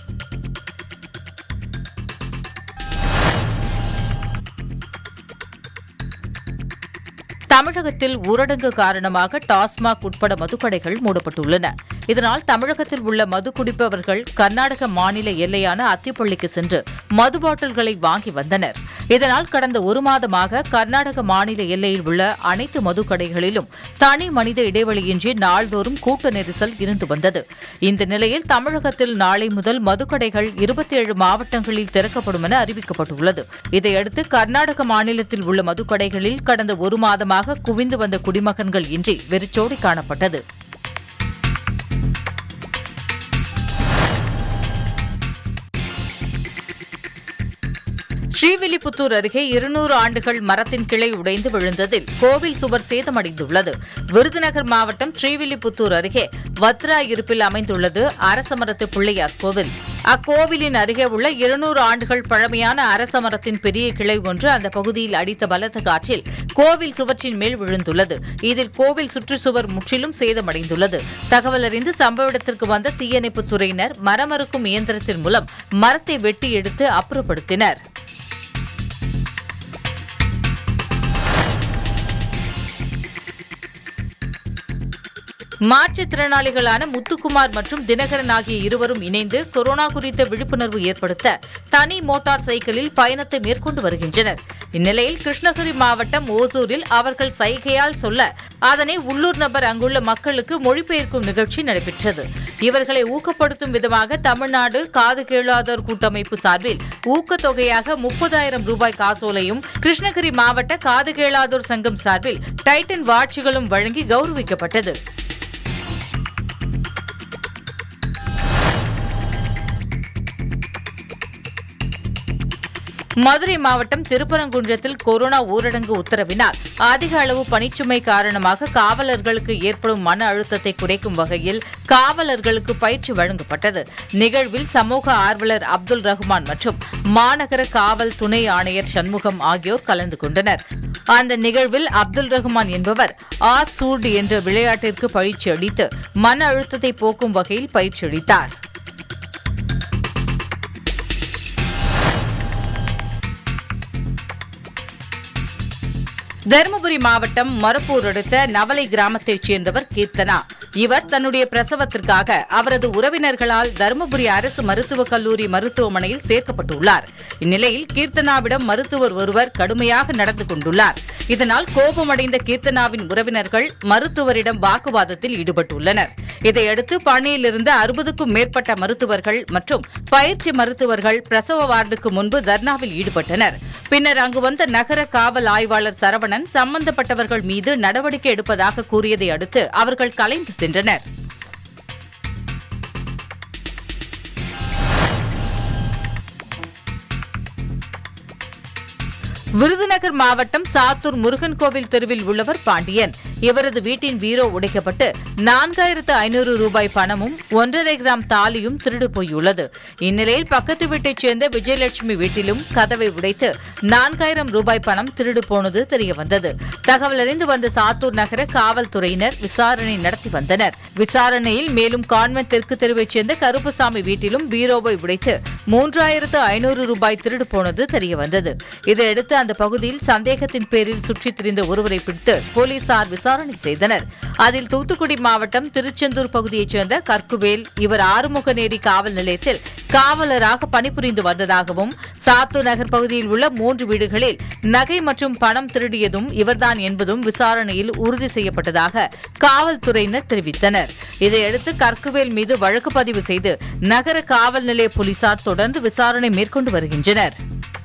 தமிழகத்தில் ஊரடங்கு காரணமாக டாஸ்மாக் உட்பட மதுக்கடைகள் மூடப்பட்டுள்ளன இதனால் தமிழகத்தில் உள்ள மது குடிப்பவர்கள் கர்நாடக மாநில எல்லையான அத்திப்பள்ளிக்கு சென்று மது பாட்டில்களை வாங்கி வந்தனர் இதனால் கடந்த ஒரு மாதமாக கர்நாடக மாநில எல்லையில் உள்ள அனைத்து மதுக்கடைகளிலும் தனி மனித இடைவெளியின்றி நாள்தோறும் கூட்ட நெரிசல் இருந்து வந்தது இந்த நிலையில் தமிழகத்தில் நாளை முதல் மதுக்கடைகள் இருபத்தி ஏழு மாவட்டங்களில் திறக்கப்படும் என அறிவிக்கப்பட்டுள்ளது இதையடுத்து கர்நாடக மாநிலத்தில் உள்ள மதுக்கடைகளில் கடந்த ஒரு மாதமாக குவிந்து வந்த குடிமகன்கள் இன்றி வெறிச்சோடி காணப்பட்டது ஸ்ரீவில்லிபுத்தூர் அருகே இருநூறு ஆண்டுகள் மரத்தின் கிளை உடைந்து விழுந்ததில் கோவில் சுவர் சேதமடைந்துள்ளது விருதுநகர் மாவட்டம் ஸ்ரீவில்லிபுத்தூர் அருகே வத்ரா இருப்பில் அமைந்துள்ளது அரசமரத்து பிள்ளையார் கோவில் அக்கோவிலின் அருகே உள்ள இருநூறு ஆண்டுகள் பழமையான அரச மரத்தின் பெரிய கிளை ஒன்று அந்த பகுதியில் அடித்த பலத்த காற்றில் கோவில் சுவற்றின் மேல் விழுந்துள்ளது இதில் கோவில் சுற்றுச்சுவர் முற்றிலும் சேதமடைந்துள்ளது தகவல் அறிந்து சம்பவ இடத்திற்கு வந்த தீயணைப்புத் துறையினர் மரமறுக்கும் இயந்திரத்தின் மூலம் மரத்தை வெட்டி எடுத்து அப்புறப்படுத்தினர் மாற்றுத்திறனாளிகளான முத்துக்குமார் மற்றும் தினகரன் ஆகிய இருவரும் இணைந்து கொரோனா குறித்த விழிப்புணர்வு ஏற்படுத்த தனி மோட்டார் சைக்கிளில் பயணத்தை மேற்கொண்டு வருகின்றனர் இந்நிலையில் கிருஷ்ணகிரி மாவட்டம் ஓசூரில் அவர்கள் சைகையால் சொல்ல அதனை உள்ளூர் நபர் அங்குள்ள மக்களுக்கு மொழிபெயர்க்கும் நிகழ்ச்சி நடைபெற்றது இவர்களை ஊக்கப்படுத்தும் விதமாக தமிழ்நாடு காது கேளாதோர் கூட்டமைப்பு சார்பில் ஊக்கத்தொகையாக முப்பதாயிரம் ரூபாய் காசோலையும் கிருஷ்ணகிரி மாவட்ட காது கேளாதோர் சங்கம் சார்பில் டைட்டன் வாட்சிகளும் வழங்கி கௌரவிக்கப்பட்டது மதுரை மாவட்டம் திருப்பரங்குன்றத்தில் கொரோனா ஊரடங்கு உத்தரவினால் அதிக அளவு பணிச்சுமை காரணமாக காவலர்களுக்கு ஏற்படும் மன அழுத்தத்தை குறைக்கும் வகையில் காவலர்களுக்கு பயிற்சி வழங்கப்பட்டது நிகழ்வில் சமூக ஆர்வலர் அப்துல் ரஹ்மான் மற்றும் மாநகர காவல் துணை ஆணையர் சண்முகம் ஆகியோர் கலந்து கொண்டனர் அந்த நிகழ்வில் அப்துல் ரஹ்மான் என்பவர் ஆ சூர்டு என்ற விளையாட்டிற்கு பயிற்சி அளித்து மன அழுத்தத்தை போக்கும் வகையில் பயிற்சி அளித்தார் தருமபுரி மாவட்டம் மருப்பூர் அடுத்த நவலை கிராமத்தைச் சேர்ந்தவர் கீர்த்தனா இவர் தன்னுடைய பிரசவத்திற்காக அவரது உறவினர்களால் தருமபுரி அரசு மருத்துவக் கல்லூரி மருத்துவமனையில் சேர்க்கப்பட்டுள்ளார் இந்நிலையில் கீர்த்தனாவிடம் மருத்துவர் ஒருவர் கடுமையாக நடந்து கொண்டுள்ளார் இதனால் கோபமடைந்த கீர்த்தனாவின் உறவினர்கள் மருத்துவரிடம் வாக்குவாதத்தில் ஈடுபட்டுள்ளனர் இதையடுத்து பணியிலிருந்து அறுபதுக்கும் மேற்பட்ட மருத்துவர்கள் மற்றும் பயிற்சி மருத்துவர்கள் பிரசவ வார்டுக்கு முன்பு தர்ணாவில் ஈடுபட்டனர் பின்னர் அங்கு வந்த நகர காவல் ஆய்வாளர் சரவணன் சம்பந்தப்பட்டவர்கள் மீது நடவடிக்கை எடுப்பதாக கூறியதை அடுத்து அவர்கள் கலைந்து சென்றனர் விருதுநகர் மாவட்டம் சாத்தூர் முருகன் கோவில் தெருவில் உள்ளவர் பாண்டியன் இவரது வீட்டின் வீரோ உடைக்கப்பட்டு நான்காயிரத்து ஐநூறு ரூபாய் பணமும் ஒன்றரை கிராம் தாலியும் திருடு போயுள்ளது இந்நிலையில் பக்கத்து வீட்டைச் சேர்ந்த விஜயலட்சுமி வீட்டிலும் கதவை உடைத்து நான்காயிரம் ரூபாய் பணம் திருடு போனது தெரியவந்தது தகவல் அறிந்து வந்த சாத்தூர் நகர காவல்துறையினர் விசாரணை நடத்தி வந்தனர் விசாரணையில் மேலும் கான்வென்ட் தெற்கு தெருவைச் சேர்ந்த கருப்புசாமி வீட்டிலும் பீரோவை உடைத்து மூன்றாயிரத்து ஐநூறு ரூபாய் திருடு போனது தெரியவந்தது இதையடுத்து அந்த பகுதியில் சந்தேகத்தின் பேரில் சுற்றித் திரிந்த ஒருவரை பிடித்து போலீசார் விசாரணை செய்தனர் அதில் தூத்துக்குடி மாவட்டம் திருச்செந்தூர் பகுதியைச் சேர்ந்த கற்குவேல் இவர் ஆறுமுகநேரி காவல் நிலையத்தில் காவலராக பணிபுரிந்து வந்ததாகவும் சாத்தூர் நகர் பகுதியில் உள்ள மூன்று வீடுகளில் நகை மற்றும் பணம் திருடியதும் இவர்தான் என்பதும் விசாரணையில் உறுதி செய்யப்பட்டதாக காவல்துறையினர் தெரிவித்தனர் இதையடுத்து கற்குவேல் மீது வழக்கு பதிவு செய்து நகர காவல் நிலைய போலீசார் தொடர்ந்து விசாரணை மேற்கொண்டு வருகின்றனர்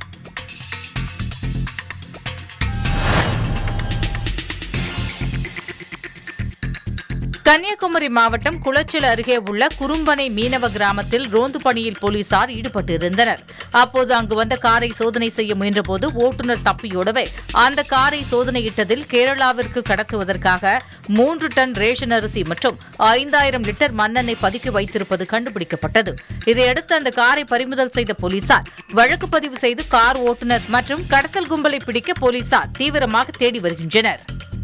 கன்னியாகுமரி மாவட்டம் குளச்சல் அருகே உள்ள குறும்பனை மீனவ கிராமத்தில் ரோந்து பணியில் போலீசார் ஈடுபட்டிருந்தனர் அப்போது அங்கு வந்த காரை சோதனை செய்ய முயன்றபோது ஓட்டுநர் தப்பியோடவே அந்த காரை சோதனையிட்டதில் கேரளாவிற்கு கடத்துவதற்காக மூன்று டன் ரேஷன் அரிசி மற்றும் ஐந்தாயிரம் லிட்டர் மண்ணெண்ணெய் பதுக்கி வைத்திருப்பது கண்டுபிடிக்கப்பட்டது இதையடுத்து அந்த காரை பறிமுதல் செய்த போலீசார் வழக்கு பதிவு செய்து கார் ஓட்டுநர் மற்றும் கடத்தல் கும்பலை பிடிக்க போலீசார் தீவிரமாக தேடி வருகின்றனர்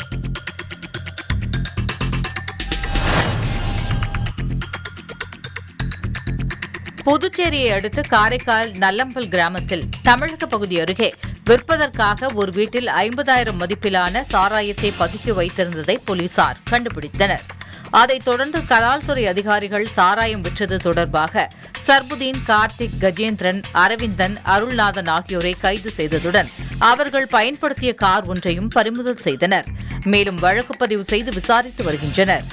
புதுச்சேரியை அடுத்து காரைக்கால் நல்லம்பல் கிராமத்தில் தமிழக பகுதி அருகே விற்பதற்காக ஒரு வீட்டில் ஐம்பதாயிரம் மதிப்பிலான சாராயத்தை பதுக்கி வைத்திருந்ததை போலீசார் கண்டுபிடித்தனர் அதைத் தொடர்ந்து கலால்துறை அதிகாரிகள் சாராயம் விற்றது தொடர்பாக சர்புதீன் கார்த்திக் கஜேந்திரன் அரவிந்தன் அருள்நாதன் ஆகியோரை கைது செய்ததுடன் அவர்கள் பயன்படுத்திய கார் ஒன்றையும் பறிமுதல் செய்தனர் மேலும் வழக்கு பதிவு செய்து விசாரித்து வருகின்றனர்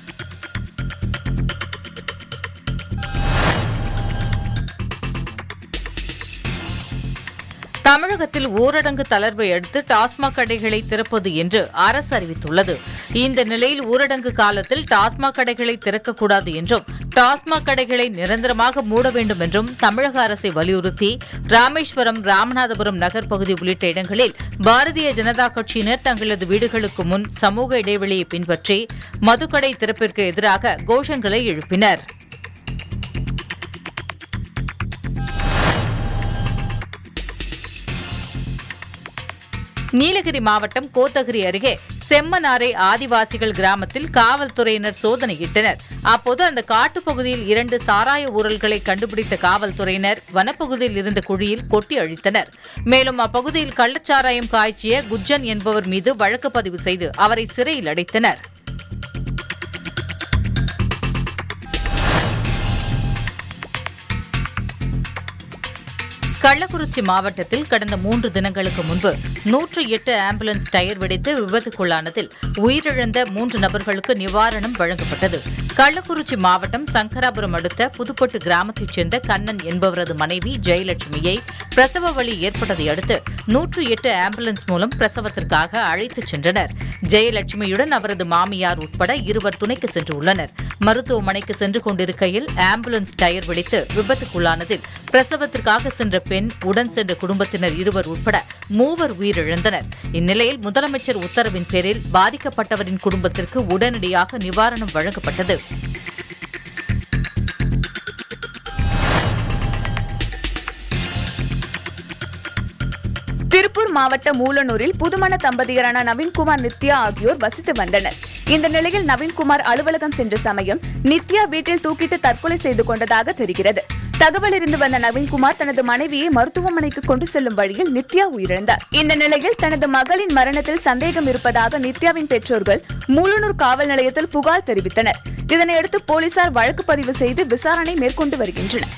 தமிழகத்தில் ஊரடங்கு தளர்வை அடுத்து டாஸ்மாக் கடைகளை திறப்பது என்று அரசு அறிவித்துள்ளது இந்த நிலையில் ஊரடங்கு காலத்தில் டாஸ்மாக் கடைகளை திறக்கக்கூடாது என்றும் டாஸ்மாக் கடைகளை நிரந்தரமாக மூட வேண்டும் என்றும் தமிழக அரசை வலியுறுத்தி ராமேஸ்வரம் ராமநாதபுரம் நகர் பகுதி உள்ளிட்ட இடங்களில் பாரதிய ஜனதா கட்சியினர் தங்களது வீடுகளுக்கு முன் சமூக இடைவெளியை பின்பற்றி மதுக்கடை திறப்பிற்கு எதிராக கோஷங்களை எழுப்பினர் நீலகிரி மாவட்டம் கோத்தகிரி அருகே செம்மனாரை ஆதிவாசிகள் கிராமத்தில் காவல்துறையினர் சோதனையிட்டனர் அப்போது அந்த காட்டுப்பகுதியில் இரண்டு சாராய ஊரல்களை கண்டுபிடித்த காவல்துறையினர் வனப்பகுதியில் இருந்த குழியில் கொட்டி அழித்தனர் மேலும் அப்பகுதியில் கள்ளச்சாராயம் காய்ச்சிய குஜ்ஜன் என்பவர் மீது வழக்கு பதிவு செய்து அவரை சிறையில் அடைத்தனர் கள்ளக்குறிச்சி மாவட்டத்தில் கடந்த மூன்று தினங்களுக்கு முன்பு நூற்று எட்டு ஆம்புலன்ஸ் டயர் வெடித்து விபத்துக்குள்ளானதில் உயிரிழந்த மூன்று நபர்களுக்கு நிவாரணம் வழங்கப்பட்டது கள்ளக்குறிச்சி மாவட்டம் சங்கராபுரம் அடுத்த புதுப்பட்டு கிராமத்தைச் சேர்ந்த கண்ணன் என்பவரது மனைவி ஜெயலட்சுமியை பிரசவ வலி ஏற்பட்டதை அடுத்து நூற்று எட்டு ஆம்புலன்ஸ் மூலம் பிரசவத்திற்காக அழைத்துச் சென்றனர் ஜெயலட்சுமியுடன் அவரது மாமியார் உட்பட இருவர் துணைக்கு சென்றுள்ளனர் மருத்துவமனைக்கு சென்று கொண்டிருக்கையில் ஆம்புலன்ஸ் டயர் வெடித்து விபத்துக்குள்ளானதில் பிரசவத்திற்காக சென்ற பெண் உடன் சென்ற குடும்பத்தினர் இருவர் உட்பட மூவர் உயிரிழந்தனர் இந்நிலையில் முதலமைச்சர் உத்தரவின் பேரில் பாதிக்கப்பட்டவரின் குடும்பத்திற்கு உடனடியாக நிவாரணம் வழங்கப்பட்டது திருப்பூர் மாவட்டம் மூலனூரில் புதுமண தம்பதியரான நவீன்குமார் நித்யா ஆகியோர் வசித்து வந்தனர் இந்த நிலையில் நவீன்குமார் அலுவலகம் சென்ற சமயம் நித்யா வீட்டில் தூக்கிட்டு தற்கொலை செய்து கொண்டதாக தெரிகிறது தகவல் இருந்து வந்த நவீன்குமார் தனது மனைவியை மருத்துவமனைக்கு கொண்டு செல்லும் வழியில் நித்யா உயிரிழந்தார் இந்த நிலையில் தனது மகளின் மரணத்தில் சந்தேகம் இருப்பதாக நித்யாவின் பெற்றோர்கள் மூலனூர் காவல் நிலையத்தில் புகார் தெரிவித்தனர் இதனையடுத்து போலீசார் வழக்கு பதிவு செய்து விசாரணை மேற்கொண்டு வருகின்றனர்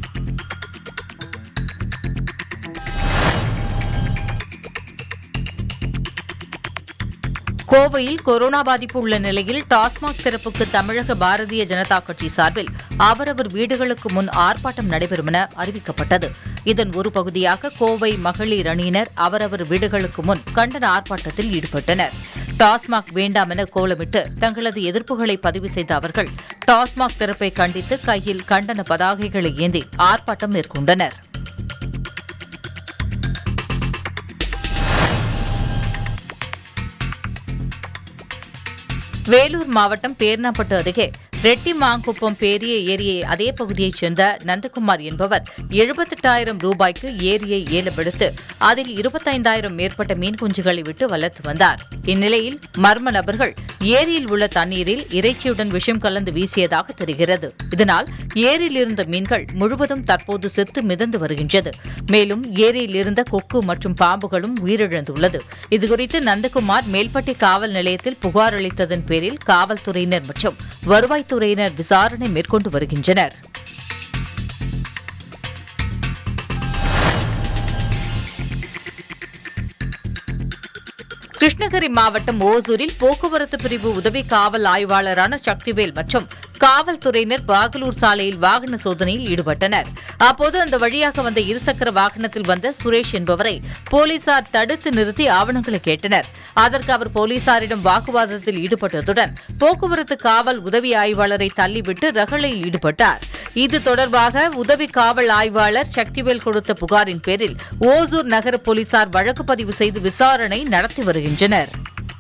கோவையில் கொரோனா பாதிப்பு உள்ள நிலையில் டாஸ்மாக் திறப்புக்கு தமிழக பாரதிய ஜனதா கட்சி சார்பில் அவரவர் வீடுகளுக்கு முன் ஆர்ப்பாட்டம் நடைபெறும் என அறிவிக்கப்பட்டது இதன் ஒரு பகுதியாக கோவை மகளிர் அணியினர் அவரவர் வீடுகளுக்கு முன் கண்டன ஆர்ப்பாட்டத்தில் ஈடுபட்டனர் டாஸ்மாக் வேண்டாம் என கோலமிட்டு தங்களது எதிர்ப்புகளை பதிவு செய்த அவர்கள் டாஸ்மாக் திறப்பை கண்டித்து கையில் கண்டன பதாகைகளை ஏந்தி ஆர்ப்பாட்டம் மேற்கொண்டனர் வேலூர் மாவட்டம் பேர்ணாப்பட்டு அருகே ரெட்டிமாங்குப்பம் பெரிய ஏரியை அதே பகுதியைச் சேர்ந்த நந்தகுமார் என்பவர் எழுபத்தெட்டாயிரம் ரூபாய்க்கு ஏரியை ஏலமெடுத்து அதில் இருபத்தைந்தாயிரம் மேற்பட்ட மீன் குஞ்சுகளை விட்டு வளர்த்து வந்தார் இந்நிலையில் மர்ம நபர்கள் ஏரியில் உள்ள தண்ணீரில் இறைச்சியுடன் விஷம் கலந்து வீசியதாக தெரிகிறது இதனால் ஏரியில் இருந்த மீன்கள் முழுவதும் தற்போது செத்து மிதந்து வருகின்றது மேலும் ஏரியில் இருந்த கொக்கு மற்றும் பாம்புகளும் உயிரிழந்துள்ளது இதுகுறித்து நந்தகுமார் மேல்பட்டி காவல் நிலையத்தில் புகார் அளித்ததன் பேரில் காவல்துறையினர் மற்றும் வருவாய்த்துறையினர் விசாரணை மேற்கொண்டு வருகின்றனர் கிருஷ்ணகிரி மாவட்டம் ஓசூரில் போக்குவரத்து பிரிவு உதவி காவல் ஆய்வாளரான சக்திவேல் மற்றும் காவல்துறையினர் பாகலூர் சாலையில் வாகன சோதனையில் ஈடுபட்டனர் அப்போது அந்த வழியாக வந்த இருசக்கர வாகனத்தில் வந்த சுரேஷ் என்பவரை போலீசார் தடுத்து நிறுத்தி ஆவணங்களை கேட்டனர் அதற்கு அவர் போலீசாரிடம் வாக்குவாதத்தில் ஈடுபட்டதுடன் போக்குவரத்து காவல் உதவி ஆய்வாளரை தள்ளிவிட்டு ரகளையில் ஈடுபட்டார் இது தொடர்பாக உதவி காவல் ஆய்வாளர் சக்திவேல் கொடுத்த புகாரின் பேரில் ஓசூர் நகர போலீசார் வழக்கு பதிவு செய்து விசாரணை நடத்தி வருகின்றனர்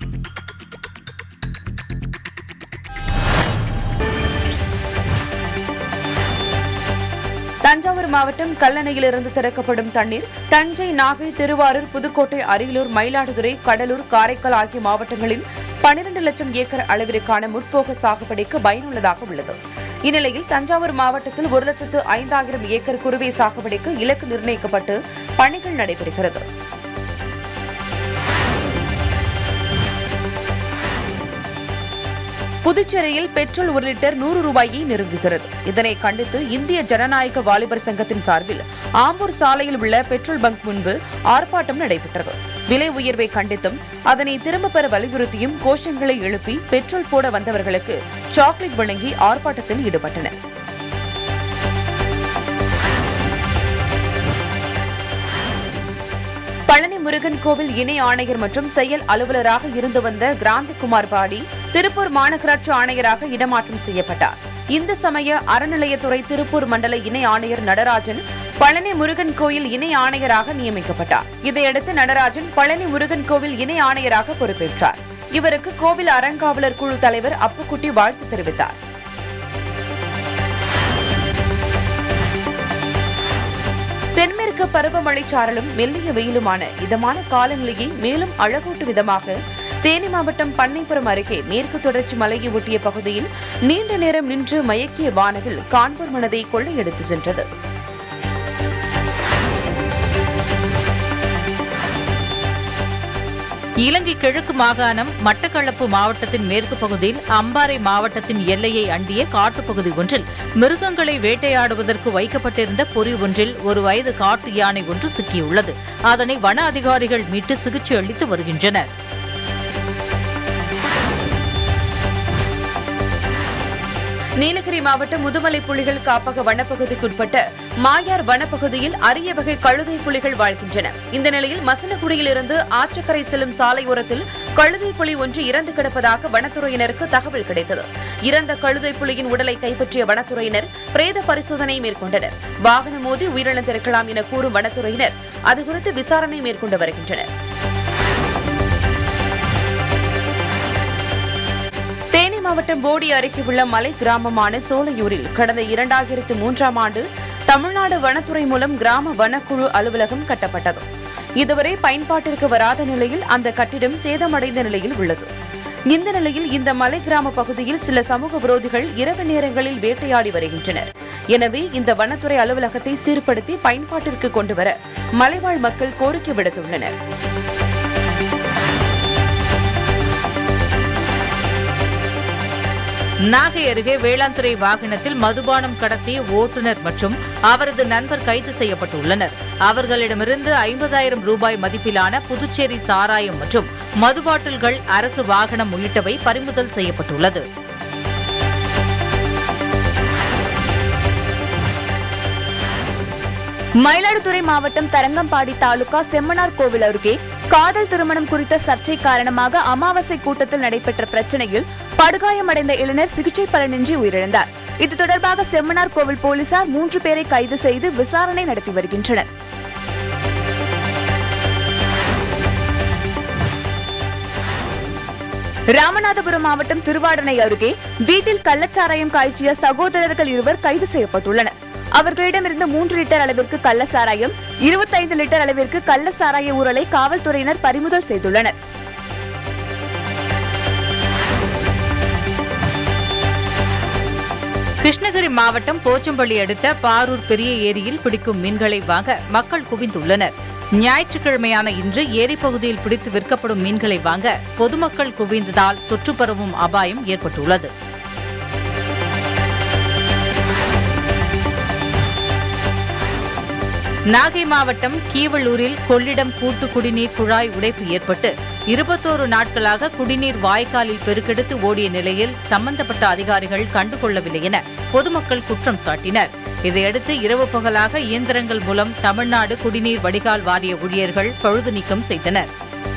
தஞ்சாவூர் மாவட்டம் கல்லணையிலிருந்து திறக்கப்படும் தண்ணீர் தஞ்சை நாகை திருவாரூர் புதுக்கோட்டை அரியலூர் மயிலாடுதுறை கடலூர் காரைக்கால் ஆகிய மாவட்டங்களில் பனிரெண்டு லட்சம் ஏக்கர் அளவிற்கான முற்போக சாகுபடிக்கு பயனுள்ளதாக உள்ளது இந்நிலையில் தஞ்சாவூர் மாவட்டத்தில் ஒரு லட்சத்து ஐந்தாயிரம் ஏக்கர் குறுவை சாகுபடிக்கு இலக்கு நிர்ணயிக்கப்பட்டு பணிகள் நடைபெறுகிறது புதுச்சேரியில் பெட்ரோல் ஒரு லிட்டர் நூறு ரூபாயை நெருங்குகிறது இதனை கண்டித்து இந்திய ஜனநாயக வாலிபர் சங்கத்தின் சார்பில் ஆம்பூர் சாலையில் உள்ள பெட்ரோல் பங்க் முன்பு ஆர்ப்பாட்டம் நடைபெற்றது விலை உயர்வை கண்டித்தும் அதனை திரும்பப் பெற வலியுறுத்தியும் கோஷங்களை எழுப்பி பெட்ரோல் போட வந்தவர்களுக்கு சாக்லேட் வழங்கி ஆர்ப்பாட்டத்தில் ஈடுபட்டனர் பழனி முருகன் கோவில் இணை ஆணையர் மற்றும் செயல் அலுவலராக இருந்து வந்த கிராந்திகுமார் பாடி திருப்பூர் மாநகராட்சி ஆணையராக இடமாற்றம் செய்யப்பட்டார் இந்து சமய அறநிலையத்துறை திருப்பூர் மண்டல இணை ஆணையர் நடராஜன் பழனி முருகன் கோயில் இணை ஆணையராக நியமிக்கப்பட்டார் இதையடுத்து நடராஜன் பழனி முருகன் கோவில் இணை ஆணையராக பொறுப்பேற்றார் இவருக்கு கோவில் அறங்காவலர் குழு தலைவர் அப்புக்குட்டி வாழ்த்து தெரிவித்தார் தென்மேற்கு பருவமழை சாரலும் மெல்லிய வெயிலுமான இதமான காலநிலையை மேலும் அழகூட்டும் விதமாக தேனி மாவட்டம் பண்ணைப்புறம் அருகே மேற்கு தொடர்ச்சி மலையை ஒட்டிய பகுதியில் நீண்ட நேரம் நின்று மயக்கிய வானவில் காண்போர் மனதை கொள்ளையடித்து சென்றது இலங்கை கிழக்கு மாகாணம் மட்டக்களப்பு மாவட்டத்தின் மேற்கு பகுதியில் அம்பாறை மாவட்டத்தின் எல்லையை அண்டிய காட்டுப்பகுதி ஒன்றில் மிருகங்களை வேட்டையாடுவதற்கு வைக்கப்பட்டிருந்த பொறி ஒன்றில் ஒரு வயது காட்டு யானை ஒன்று சிக்கியுள்ளது அதனை வன அதிகாரிகள் மீட்டு சிகிச்சை அளித்து வருகின்றனர் இ- நீலகிரி மாவட்டம் முதுமலை புலிகள் காப்பக வனப்பகுதிக்குட்பட்ட மாயார் வனப்பகுதியில் அரிய வகை கழுதை புலிகள் வாழ்கின்றன இந்த நிலையில் மசனகுடியிலிருந்து ஆச்சக்கரை செல்லும் சாலையோரத்தில் கழுதை புலி ஒன்று இறந்து கிடப்பதாக வனத்துறையினருக்கு தகவல் கிடைத்தது இறந்த கழுதை புலியின் உடலை கைப்பற்றிய வனத்துறையினர் பிரேத பரிசோதனை மேற்கொண்டனர் வாகனம் மோதி உயிரிழந்திருக்கலாம் என கூறும் வனத்துறையினர் அதுகுறித்து விசாரணை மேற்கொண்டு வருகின்றனர் தேனி மாவட்டம் போடி அருகே உள்ள மலை கிராமமான சோலையூரில் கடந்த இரண்டாயிரத்து மூன்றாம் ஆண்டு தமிழ்நாடு வனத்துறை மூலம் கிராம வனக்குழு அலுவலகம் கட்டப்பட்டது இதுவரை பயன்பாட்டிற்கு வராத நிலையில் அந்த கட்டிடம் சேதமடைந்த நிலையில் உள்ளது இந்த நிலையில் இந்த மலை கிராம பகுதியில் சில சமூக விரோதிகள் இரவு நேரங்களில் வேட்டையாடி வருகின்றனர் எனவே இந்த வனத்துறை அலுவலகத்தை சீர்படுத்தி பயன்பாட்டிற்கு கொண்டுவர மலைவாழ் மக்கள் கோரிக்கை விடுத்துள்ளனர் நாகை அருகே வேளாண்துறை வாகனத்தில் மதுபானம் கடத்திய ஓட்டுநர் மற்றும் அவரது நண்பர் கைது செய்யப்பட்டுள்ளனர் அவர்களிடமிருந்து ஐம்பதாயிரம் ரூபாய் மதிப்பிலான புதுச்சேரி சாராயம் மற்றும் மது பாட்டில்கள் அரசு வாகனம் உள்ளிட்டவை பறிமுதல் செய்யப்பட்டுள்ளது மயிலாடுதுறை மாவட்டம் தரங்கம்பாடி தாலுகா செம்மனார் கோவில் அருகே காதல் திருமணம் குறித்த சர்ச்சை காரணமாக அமாவாசை கூட்டத்தில் நடைபெற்ற பிரச்சனையில் படுகாயமடைந்த இளைஞர் சிகிச்சை பலனின்றி உயிரிழந்தார் இது தொடர்பாக செம்மனார் கோவில் போலீசார் மூன்று பேரை கைது செய்து விசாரணை நடத்தி வருகின்றனர் ராமநாதபுரம் மாவட்டம் திருவாடனை அருகே வீட்டில் கள்ளச்சாராயம் காய்ச்சிய சகோதரர்கள் இருவர் கைது செய்யப்பட்டுள்ளனர் அவர்களிடமிருந்து மூன்று லிட்டர் அளவிற்கு கள்ள சாராயம் இருபத்தைந்து லிட்டர் அளவிற்கு கள்ள சாராய ஊரலை காவல்துறையினர் பறிமுதல் செய்துள்ளனர் கிருஷ்ணகிரி மாவட்டம் போச்சம்பள்ளி அடுத்த பாரூர் பெரிய ஏரியில் பிடிக்கும் மீன்களை வாங்க மக்கள் குவிந்துள்ளனர் ஞாயிற்றுக்கிழமையான இன்று ஏரி பகுதியில் பிடித்து விற்கப்படும் மீன்களை வாங்க பொதுமக்கள் குவிந்ததால் தொற்று பரவும் அபாயம் ஏற்பட்டுள்ளது நாகை மாவட்டம் கீவளூரில் கொள்ளிடம் கூட்டு குடிநீர் குழாய் உடைப்பு ஏற்பட்டு இருபத்தோரு நாட்களாக குடிநீர் வாய்க்காலில் பெருக்கெடுத்து ஓடிய நிலையில் சம்பந்தப்பட்ட அதிகாரிகள் கண்டுகொள்ளவில்லை என பொதுமக்கள் குற்றம் சாட்டினர் இதையடுத்து இரவு பகலாக இயந்திரங்கள் மூலம் தமிழ்நாடு குடிநீர் வடிகால் வாரிய ஊழியர்கள் பழுது நீக்கம் செய்தனர்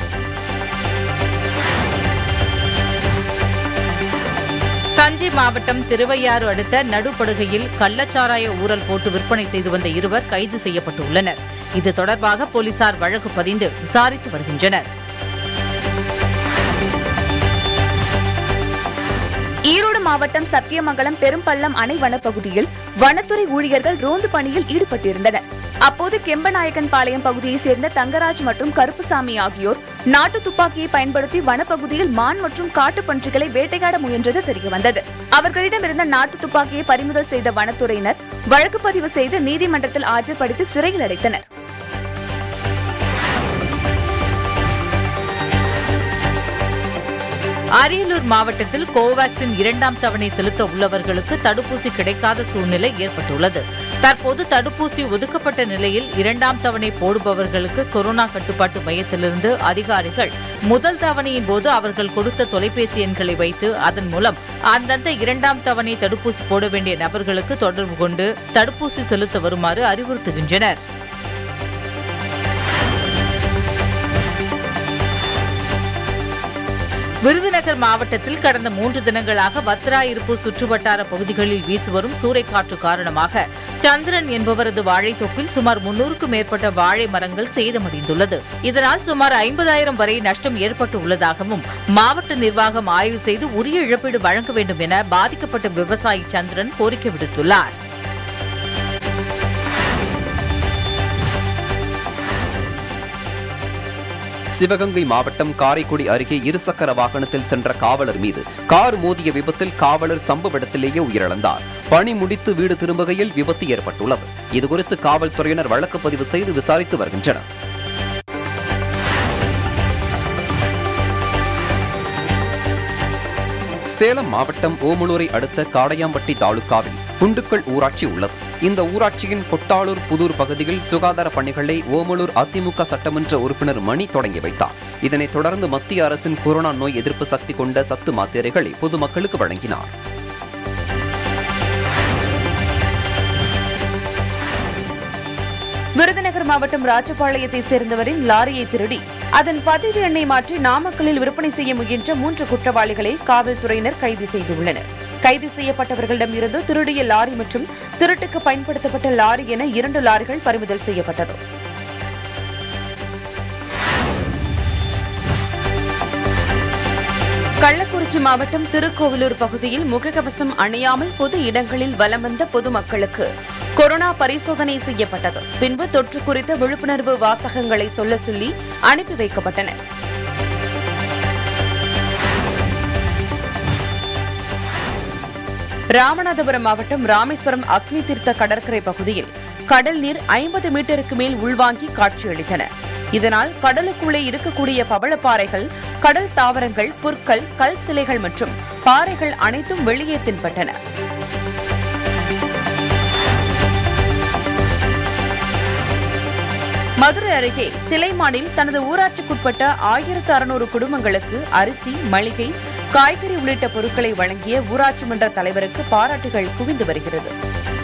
தஞ்சை மாவட்டம் திருவையாறு அடுத்த நடுப்படுகையில் கள்ளச்சாராய ஊரல் போட்டு விற்பனை செய்து வந்த இருவர் கைது செய்யப்பட்டுள்ளனர் இது தொடர்பாக போலீசார் வழக்கு பதிந்து விசாரித்து வருகின்றனர் ஈரோடு மாவட்டம் சத்தியமங்கலம் பெரும்பள்ளம் அணை வனப்பகுதியில் வனத்துறை ஊழியர்கள் ரோந்து பணியில் ஈடுபட்டிருந்தனர் அப்போது கெம்பநாயக்கன் பாளையம் பகுதியைச் சேர்ந்த தங்கராஜ் மற்றும் கருப்புசாமி ஆகியோர் நாட்டு துப்பாக்கியை பயன்படுத்தி வனப்பகுதியில் மான் மற்றும் காட்டுப் பன்றிகளை வேட்டையாட முயன்றது தெரியவந்தது அவர்களிடமிருந்த நாட்டு துப்பாக்கியை பறிமுதல் செய்த வனத்துறையினர் வழக்கு பதிவு செய்து நீதிமன்றத்தில் ஆஜர்படுத்தி சிறையில் அடைத்தனர் அரியலூர் மாவட்டத்தில் கோவாக்சின் இரண்டாம் தவணை செலுத்த உள்ளவர்களுக்கு தடுப்பூசி கிடைக்காத சூழ்நிலை ஏற்பட்டுள்ளது தற்போது தடுப்பூசி ஒதுக்கப்பட்ட நிலையில் இரண்டாம் தவணை போடுபவர்களுக்கு கொரோனா கட்டுப்பாட்டு மையத்திலிருந்து அதிகாரிகள் முதல் தவணையின் போது அவர்கள் கொடுத்த தொலைபேசி எண்களை வைத்து அதன் மூலம் அந்தந்த இரண்டாம் தவணை தடுப்பூசி போட வேண்டிய நபர்களுக்கு தொடர்பு கொண்டு தடுப்பூசி செலுத்த வருமாறு அறிவுறுத்துகின்றனர் விருதுநகர் மாவட்டத்தில் கடந்த மூன்று தினங்களாக வத்ராயிருப்பு சுற்றுவட்டார பகுதிகளில் வீசி வரும் சூறைக்காற்று காரணமாக சந்திரன் என்பவரது வாழைத்தோப்பில் சுமார் முன்னூறுக்கும் மேற்பட்ட வாழை மரங்கள் சேதமடைந்துள்ளது இதனால் சுமார் ஐம்பதாயிரம் வரை நஷ்டம் ஏற்பட்டு உள்ளதாகவும் மாவட்ட நிர்வாகம் ஆய்வு செய்து உரிய இழப்பீடு வழங்க வேண்டும் என பாதிக்கப்பட்ட விவசாயி சந்திரன் கோரிக்கை விடுத்துள்ளார் சிவகங்கை மாவட்டம் காரைக்குடி அருகே இருசக்கர வாகனத்தில் சென்ற காவலர் மீது கார் மோதிய விபத்தில் காவலர் சம்பவ இடத்திலேயே உயிரிழந்தார் பணி முடித்து வீடு திரும்புகையில் விபத்து ஏற்பட்டுள்ளது இதுகுறித்து காவல்துறையினர் வழக்கு பதிவு செய்து விசாரித்து வருகின்றனர் சேலம் மாவட்டம் ஓமலூரை அடுத்த காடையாம்பட்டி தாலுகாவில் குண்டுக்கல் ஊராட்சி உள்ளது இந்த ஊராட்சியின் கொட்டாளூர் புதூர் பகுதியில் சுகாதார பணிகளை ஓமலூர் அதிமுக சட்டமன்ற உறுப்பினர் மணி தொடங்கி வைத்தார் இதனைத் தொடர்ந்து மத்திய அரசின் கொரோனா நோய் எதிர்ப்பு சக்தி கொண்ட சத்து மாத்திரைகளை பொதுமக்களுக்கு வழங்கினார் விருதுநகர் மாவட்டம் ராஜபாளையத்தை சேர்ந்தவரின் லாரியை திருடி அதன் பதிவு எண்ணை மாற்றி நாமக்கல்லில் விற்பனை செய்ய முயன்ற மூன்று குற்றவாளிகளை காவல்துறையினர் கைது செய்துள்ளனர் கைது செய்யப்பட்டவர்களிடம் இருந்து திருடிய லாரி மற்றும் திருட்டுக்கு பயன்படுத்தப்பட்ட லாரி என இரண்டு லாரிகள் பறிமுதல் செய்யப்பட்டது கள்ளக்குறிச்சி மாவட்டம் திருக்கோவிலூர் பகுதியில் முகக்கவசம் அணியாமல் பொது இடங்களில் வலம் வந்த பொதுமக்களுக்கு கொரோனா பரிசோதனை செய்யப்பட்டது பின்பு தொற்று குறித்த விழிப்புணர்வு வாசகங்களை சொல்ல சொல்லி அனுப்பி வைக்கப்பட்டன ராமநாதபுரம் மாவட்டம் ராமேஸ்வரம் அக்னி தீர்த்த கடற்கரை பகுதியில் கடல் நீர் ஐம்பது மீட்டருக்கு மேல் உள்வாங்கி காட்சியளித்தன இதனால் கடலுக்குள்ளே இருக்கக்கூடிய பவளப்பாறைகள் கடல் தாவரங்கள் புற்கள் கல் சிலைகள் மற்றும் பாறைகள் அனைத்தும் வெளியே தென்பட்டன மதுரை அருகே சிலைமானில் தனது ஊராட்சிக்குட்பட்ட ஆயிரத்து அறுநூறு குடும்பங்களுக்கு அரிசி மளிகை காய்கறி உள்ளிட்ட பொருட்களை வழங்கிய ஊராட்சி மன்ற தலைவருக்கு பாராட்டுகள் குவிந்து வருகிறது